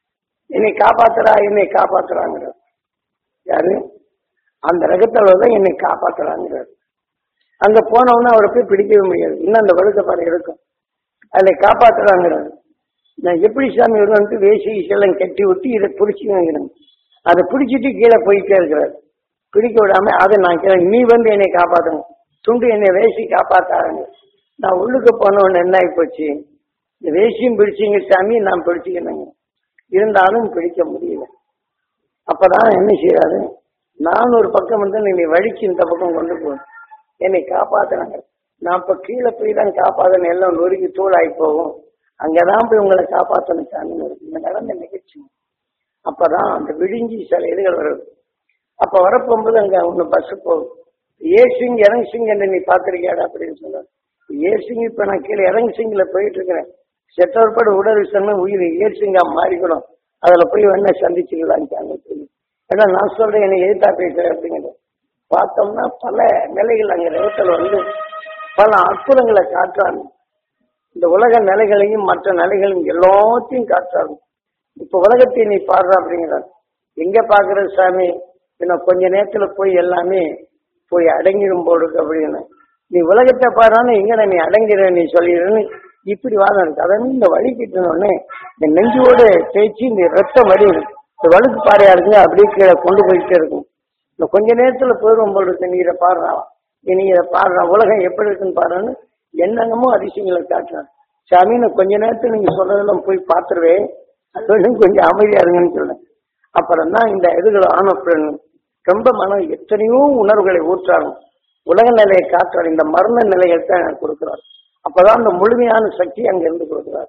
என்னை காப்பாத்துறா என்னை காப்பாத்துறாங்கிறார் யாரு அந்த ரகத்தில் தான் என்னை காப்பாத்துறாங்கிறார் அங்க போனவொன்னே அவரை போய் பிடிக்கவே முடியாது இன்னும் அந்த வழுக்கப்பாறை இருக்கும் அதை காப்பாத்துறாங்கிறார் நான் எப்படி சாமி வருவான்ட்டு வேசி செல்லம் கட்டி விட்டு இதை பிடிச்சிக்கிறேன் அதை பிடிச்சிட்டு கீழே போயிட்டே இருக்கிறார் பிடிக்க விடாம அதை நான் கேட்க நீ வந்து என்னை காப்பாத்தணும் துண்டு என்னை வேசி காப்பாத்தாருங்க நான் உள்ளுக்கு போனவொன்னு என்ன ஆகி போச்சு இந்த வேசியும் பிடிச்சிங்க சாமி நான் பிடிச்சிக்கிறேங்க இருந்தாலும் பிடிக்க முடியல அப்பதான் என்ன செய்யாது நான் ஒரு பக்கம் வந்து என்னை வழிக்கு இந்த பக்கம் கொண்டு போகணும் என்னை காப்பாத்துறாங்க நான் இப்ப கீழே போய் தான் காப்பாத்தணும் எல்லாம் நொறுக்கி தூளாகி போகும் அங்கதான் போய் உங்களை காப்பாத்தணும் சாமி இந்த நடந்த நிகழ்ச்சி அப்பதான் அந்த விடிஞ்சி சில இதுகள் வருது அப்ப வரப்போகும்போது அங்க ஒண்ணு பஸ் போகும் ஏசிங் இறங்கு சிங் என்று நீ பாத்திருக்கியாடா அப்படின்னு சொன்னார் ஏசிங் இப்ப நான் கீழே இறங்கு சிங்கில போயிட்டு இருக்கிறேன் செத்தவர்பாடு உடல் விஷயம்னா உயிர் ஏசிங்கா மாறிக்கணும் அதுல போய் வேணா சந்திச்சுக்கலான்னு ஏன்னா நான் சொல்றேன் என்னை எதிர்த்தா பேசுறேன் அப்படிங்கிறது பார்த்தோம்னா பல நிலைகள் அங்க இடத்துல வந்து பல அற்புதங்களை காட்டுறாங்க இந்த உலக நிலைகளையும் மற்ற நிலைகளையும் எல்லாத்தையும் காட்டுறாங்க இப்ப உலகத்தை நீ பாடுற அப்படிங்கிறார் எங்க பாக்குறது சாமி இன்னும் கொஞ்ச நேரத்துல போய் எல்லாமே போய் அடங்கிடும் போடு அப்படின்னு நீ உலகத்தை பாடுறான்னு எங்கடா நீ அடங்கிற நீ சொல்லிடுறன்னு இப்படி வாதம் இருக்கு அதை இந்த வழி கிட்டனோடனே இந்த நெஞ்சோடு தேய்ச்சி இந்த ரத்தம் வடி இந்த வழுக்கு பாறையா இருக்குங்க அப்படியே கீழே கொண்டு போயிட்டே இருக்கும் இந்த கொஞ்ச நேரத்துல போயிடும் போல் இருக்கு நீ இதை பாடுறான் நீ இதை பாடுறான் உலகம் எப்படி இருக்குன்னு பாடுறான்னு என்னென்னமோ அதிசயங்களை காட்டுறான் சாமி நான் கொஞ்ச நேரத்துல நீங்க சொல்றதெல்லாம் போய் பார்த்துருவேன் அது கொஞ்சம் அமைதியா இருங்கன்னு சொல்றேன் அப்புறம் தான் இந்த இதுகள் ஆன பெண் ரொம்ப மனம் எத்தனையோ உணர்வுகளை ஊற்றாங்க உலக நிலையை காட்டுறார் இந்த மரண நிலைகள் தான் எனக்கு கொடுக்கிறார் அப்பதான் அந்த முழுமையான சக்தி அங்க இருந்து கொடுக்கிறார்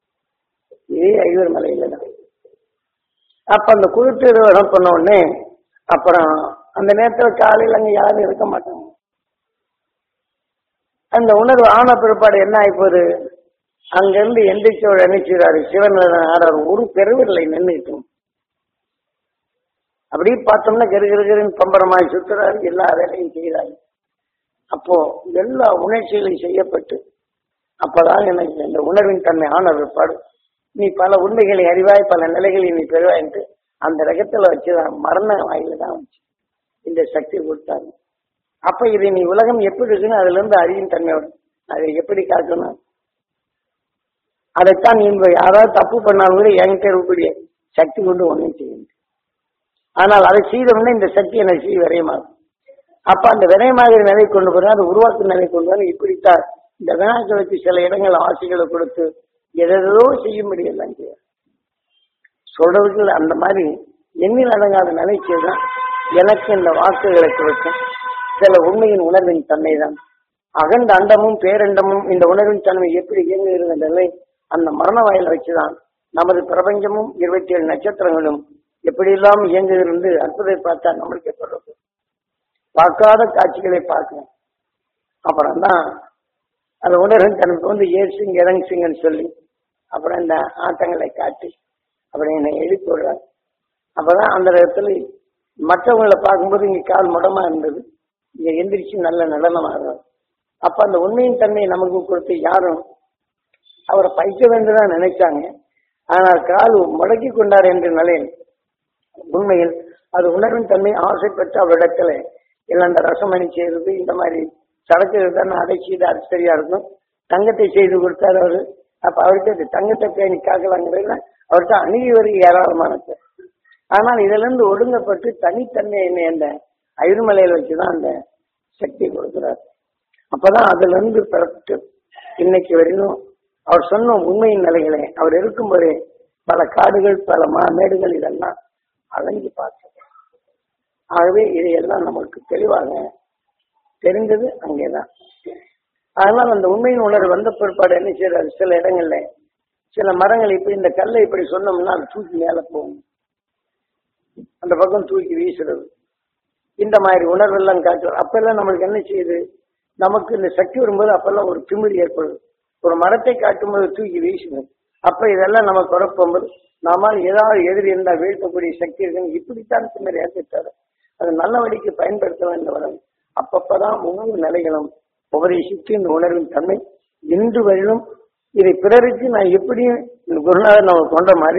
இதே ஐவர் மலையில தான் அப்ப அந்த குழுத்து இடம் பண்ண உடனே அப்புறம் அந்த நேரத்துல காலையில் அங்க யாரும் இருக்க மாட்டாங்க அந்த உணர்வு ஆன பிற்பாடு என்ன ஆயிப்போகுது அங்கிருந்து எந்திரிச்சோட நினைச்சுறாரு சிவன் ஆறாரு ஒரு பெருவில்லை நின்றுட்டு அப்படியே பார்த்தோம்னா கரு கருன்னு பம்பரமாய் சுத்துறாரு எல்லா வேலையும் செய்யறாரு அப்போ எல்லா உணர்ச்சிகளையும் செய்யப்பட்டு அப்பதான் எனக்கு இந்த உணர்வின் தன்மை ஆன பிற்பாடு நீ பல உண்மைகளை அறிவாய் பல நிலைகளை நீ பெறுவாய்ன்ட்டு அந்த ரகத்துல வச்சுதான் மரண வாயில தான் வச்சு இந்த சக்தி கொடுத்தாங்க அப்ப இது நீ உலகம் எப்படி இருக்குன்னு அதுல இருந்து அறிவின் தன்மை வரும் அதை எப்படி காக்கணும் அதைத்தான் நீ யாராவது தப்பு பண்ணாலும் கூட என்கிட்ட இருக்கக்கூடிய சக்தி கொண்டு ஒன்றும் செய்யணும் ஆனால் அதை செய்தோம்னா இந்த சக்தி எனக்கு செய்ய விரயமாகும் அப்ப அந்த விரயமாகிற நிலை கொண்டு போறோம் அதை உருவாக்கும் நிலை கொண்டு வரணும் இப்படித்தான் இந்த வினாக்களுக்கு சில இடங்கள் ஆசைகளை கொடுத்து எதோ செய்யும்படி எல்லாம் செய்ய சொல்றதுக்கு அந்த மாதிரி எண்ணில் அடங்காத நிலைக்கு தான் எனக்கு இந்த வாக்குகளை கொடுக்கும் சில உண்மையின் உணர்வின் தன்மை தான் அகண்ட அண்டமும் பேரண்டமும் இந்த உணர்வின் தன்மை எப்படி இயங்குகிறது நிலை அந்த மரண வாயில வச்சுதான் நமது பிரபஞ்சமும் இருபத்தி ஏழு நட்சத்திரங்களும் எப்படியெல்லாம் இயங்குகிறது அற்புதத்தை பார்த்தா நம்மளுக்கு தொடர்பு பார்க்காத காட்சிகளை பார்க்கணும் அப்புறம் தான் அந்த உணர்வின் தனக்கு வந்து ஏர் சிங் இறங் சிங்னு சொல்லி அப்புறம் இந்த ஆட்டங்களை காட்டி அப்புறம் என்னை எழுப்பி விடுறாங்க அப்பதான் அந்த இடத்துல மற்றவங்களை பார்க்கும்போது இங்க கால் முடமா இருந்தது இங்க எந்திரிச்சு நல்ல நடனம் ஆடுறாரு அப்ப அந்த உண்மையின் தன்மையை நமக்கு கொடுத்து யாரும் அவரை பைக்க வேண்டுதான் நினைச்சாங்க ஆனால் கால் முடக்கி கொண்டார் என்ற நிலையில் உண்மையில் அது உணர்வின் தன்மை ஆசைப்பட்டு அவரிடத்துல இல்லை அந்த ரசமணி செய்யறது இந்த மாதிரி சடக்குகள் தானே அதை செய்து அது சரியா இருக்கும் தங்கத்தை செய்து கொடுத்தாரு அவரு அப்ப அவர்கிட்ட தங்கத்தை பேணி காக்கலாங்கிறதுல அவர்கிட்ட அணுகி வருகை ஏராளமானது ஆனால் இதுல இருந்து ஒடுங்கப்பட்டு தனித்தன்மை என்ன அந்த ஐருமலையில வச்சுதான் அந்த சக்தி கொடுக்கிறார் அப்பதான் அதுல இருந்து பிறப்பிட்டு இன்னைக்கு வரையிலும் அவர் சொன்ன உண்மையின் நிலைகளை அவர் இருக்கும்போதே பல காடுகள் பல மா மேடுகள் இதெல்லாம் அலைஞ்சு பார்த்தது ஆகவே இதையெல்லாம் நமக்கு தெளிவாக தெரிந்தது அங்கேதான் அதனால் அந்த உண்மையின் உணர்வு வந்த பிற்பாடு என்ன செய்யறாரு சில இடங்கள்ல சில மரங்கள் இப்படி இந்த கல்லை இப்படி சொன்னோம்னா அது தூக்கி மேல போகும் அந்த பக்கம் தூக்கி வீசுறது இந்த மாதிரி உணர்வெல்லாம் காட்டுறது அப்பெல்லாம் நம்மளுக்கு என்ன செய்யுது நமக்கு இந்த சக்தி வரும்போது அப்பெல்லாம் ஒரு திமிர் ஏற்படுது ஒரு மரத்தை காட்டும்போது தூக்கி வீசுது அப்ப இதெல்லாம் நம்ம குழப்பும்போது நாம ஏதாவது எதிரி இருந்தால் வீழ்த்தக்கூடிய சக்தி இருக்குன்னு இப்படித்தான் திமிர் ஏற்பட்டாரு அது நல்ல வழிக்கு பயன்படுத்த வேண்டும் அப்பப்பதான் ஒவ்வொரு நிலைகளும் உபதேசித்து இந்த உணர்வின் தன்மை இன்று வரையிலும் இதை பிறருக்கு நான் எப்படியும் இந்த குருநாதர் நம்ம கொண்ட மாதிரி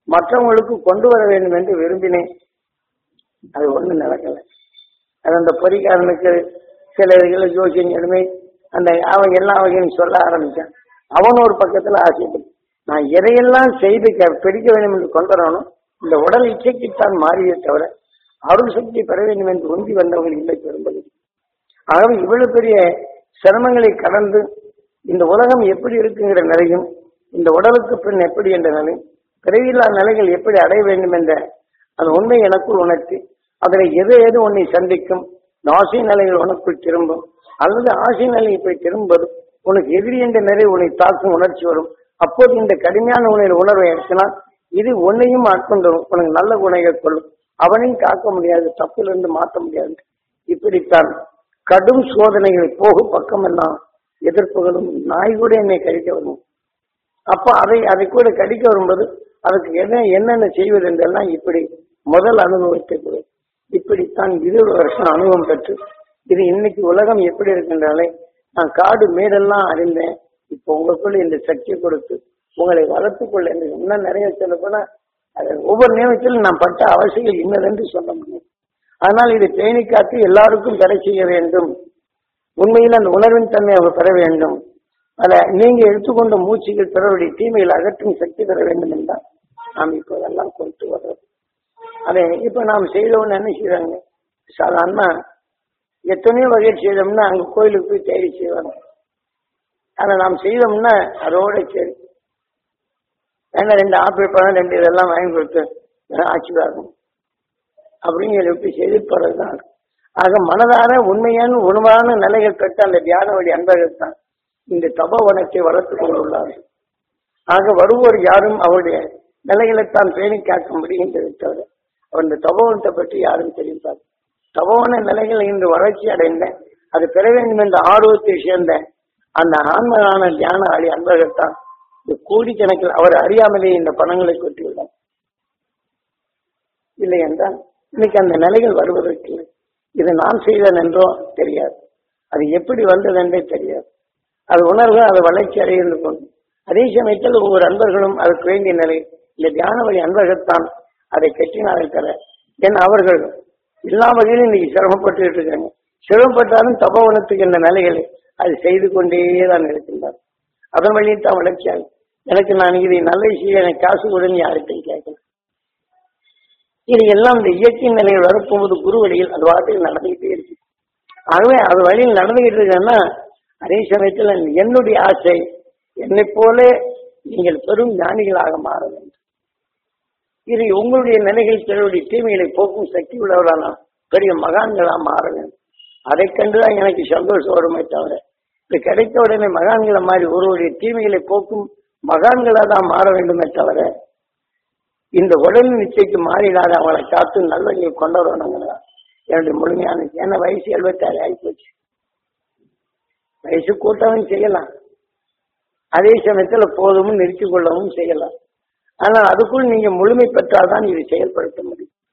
மற்றவங்களுக்கு கொண்டு வர வேண்டும் என்று விரும்பினேன் அது ஒண்ணும் நடக்கல அது அந்த பொறிக்காரனுக்கு சில இதுகளை ஜோசியங்களுமே அந்த அவன் எல்லா வகையும் சொல்ல ஆரம்பிச்சான் அவன் ஒரு பக்கத்துல ஆசைப்பட்டு நான் எதையெல்லாம் செய்து க- பிடிக்க வேண்டும் என்று கொண்டு வரணும் இந்த உடல் இச்சைக்குத்தான் மாறியே தவிர அருள் சக்தி பெற வேண்டும் என்று உந்தி வந்தவர்கள் இல்லை பெரும்பகுதி ஆகவே இவ்வளவு பெரிய சிரமங்களை கடந்து இந்த உலகம் எப்படி இருக்குங்கிற நிலையும் இந்த உடலுக்கு பின் எப்படி என்ற நிலை பிறவியில்லா நிலைகள் எப்படி அடைய வேண்டும் என்ற அந்த உண்மை எனக்குள் உணர்த்தி அதனை எது எது உன்னை சந்திக்கும் இந்த ஆசை நிலைகள் உனக்குள் திரும்பும் அல்லது ஆசை நிலை இப்படி திரும்புவது உனக்கு எதிரி என்ற நிலை உன்னை தாக்கும் உணர்ச்சி வரும் அப்போது இந்த கடுமையான உணர்வு உணர்வை எடுத்தினால் இது உன்னையும் ஆட்கொண்டுரும் உனக்கு நல்ல குணைகள் கொள்ளும் அவனையும் காக்க முடியாது தப்பிலிருந்து மாற்ற முடியாது இப்படித்தான் கடும் சோதனைகளை போகும் பக்கமெல்லாம் எதிர்ப்புகளும் நாய் கூட என்னை கழிக்க வரும் அப்ப அதை அதை கூட கடிக்க வரும்போது அதுக்கு என்ன என்னென்ன செய்வது என்றெல்லாம் இப்படி முதல் அனுபவத்தை கொடு இப்படித்தான் இருபது வருஷம் அனுபவம் பெற்று இது இன்னைக்கு உலகம் எப்படி இருக்கின்றாலே நான் காடு மேடெல்லாம் அறிந்தேன் இப்போ உங்களுக்குள்ள இந்த சக்தியை கொடுத்து உங்களை வளர்த்துக் கொள்ள என்று இன்னும் நிறைய சொல்ல போனா அது ஒவ்வொரு நியமத்திலும் நான் பட்ட அவசியம் இன்னதென்று சொல்ல முடியும் அதனால் இதை பேணி காத்து எல்லாருக்கும் பெற செய்ய வேண்டும் உண்மையில் அந்த உணர்வின் தன்மை அவர் பெற வேண்டும் அத நீங்க எடுத்துக்கொண்ட மூச்சுகள் பிறருடைய தீமையில் அகற்றும் சக்தி பெற வேண்டும் என்றால் நாம் இப்போதெல்லாம் கொண்டு வர்றது அதை இப்ப நாம் செய்தவன்னு என்ன செய்றாங்க சாதாரண எத்தனையோ வகை செய்தோம்னா அங்க கோயிலுக்கு போய் தேடி செய்வாங்க ஆனா நாம் செய்தோம்னா அதோட சரி வேணா ரெண்டு ஆப்பிள் பழம் ரெண்டு இதெல்லாம் வாங்கி கொடுத்து ஆசீர்வாதம் அப்படின்னு எழுப்பி செய்து போறதுதான் ஆக மனதார உண்மையான உணவான நிலைகள் பெற்ற அந்த தியான வழி அன்பர்கள் தான் இந்த தபோவனத்தை வளர்த்துக் கொண்டுள்ளார்கள் ஆக வருவோர் யாரும் அவருடைய நிலைகளைத்தான் பேணி காக்க முடிகின்றது தவிர அவர் இந்த தபோவனத்தை பற்றி யாரும் தெரிவித்தார் தபோவன நிலைகள் இன்று வளர்ச்சி அடைந்த அது பெற வேண்டும் என்ற ஆர்வத்தை சேர்ந்த அந்த ஆன்மரான தியான அடி அன்பர்கள் தான் இந்த கோடிக்கணக்கில் அவர் அறியாமலேயே இந்த பணங்களை கொட்டியுள்ளார் இல்லை என்றால் இன்னைக்கு அந்த நிலைகள் வருவதற்கு இல்லை. இது நான் செய்தேன் என்றோ தெரியாது அது எப்படி வந்தது என்றே தெரியாது அது உணர்வு அது வளர்ச்சி அடைந்து கொண்டு அதே சமயத்தில் ஒவ்வொரு அன்பர்களும் அதுக்கு வேண்டிய நிலை இந்த தியான வழி அன்பர்கள்தான் அதை கட்டினார்கள் தர ஏன்னா அவர்கள் எல்லா வகையிலும் இன்னைக்கு சிரமப்பட்டு இருக்காங்க சிரமப்பட்டாலும் தபோவனத்துக்கு இந்த நிலைகளை அது செய்து கொண்டே தான் இருக்கின்றார் அதன் வழியில் தான் வளர்ச்சியாகும் எனக்கு நான் இது நல்ல விஷயம் எனக்கு காசு கொடுன்னு யார்கிட்டையும் கேட்கல இது எல்லாம் இந்த இயற்கை நிலையில் வரப்போகும்போது குரு வழியில் அது வார்த்தையில் நடந்துகிட்டே இருக்கு ஆகவே அது வழியில் நடந்துகிட்டு இருக்குன்னா அதே சமயத்தில் என்னுடைய ஆசை என்னை போல நீங்கள் பெரும் ஞானிகளாக மாற வேண்டும் இது உங்களுடைய நிலைகள் பிறருடைய தீமைகளை போக்கும் சக்தி உள்ளவரான பெரிய மகான்களா மாற வேண்டும் அதை கண்டுதான் எனக்கு சந்தோஷம் வருமே தவிர இது கிடைத்த உடனே மகான்களை மாதிரி ஒருவருடைய தீமைகளை போக்கும் மகான்களா தான் மாற வேண்டுமே தவிர இந்த உடல் நிச்சயக்கு மாறிடாத அவங்களை காத்து நல்லவங்களை கொண்டு வரணுங்களா என்னுடைய முழுமையான ஏன்னா வயசு எழுபத்தாறு ஆகிப்போச்சு வயசு கூட்டவும் செய்யலாம் அதே சமயத்துல போதும் நிறுத்திக் கொள்ளவும் செய்யலாம் ஆனால் அதுக்குள் நீங்க முழுமை பெற்றால்தான் இது செயல்படுத்த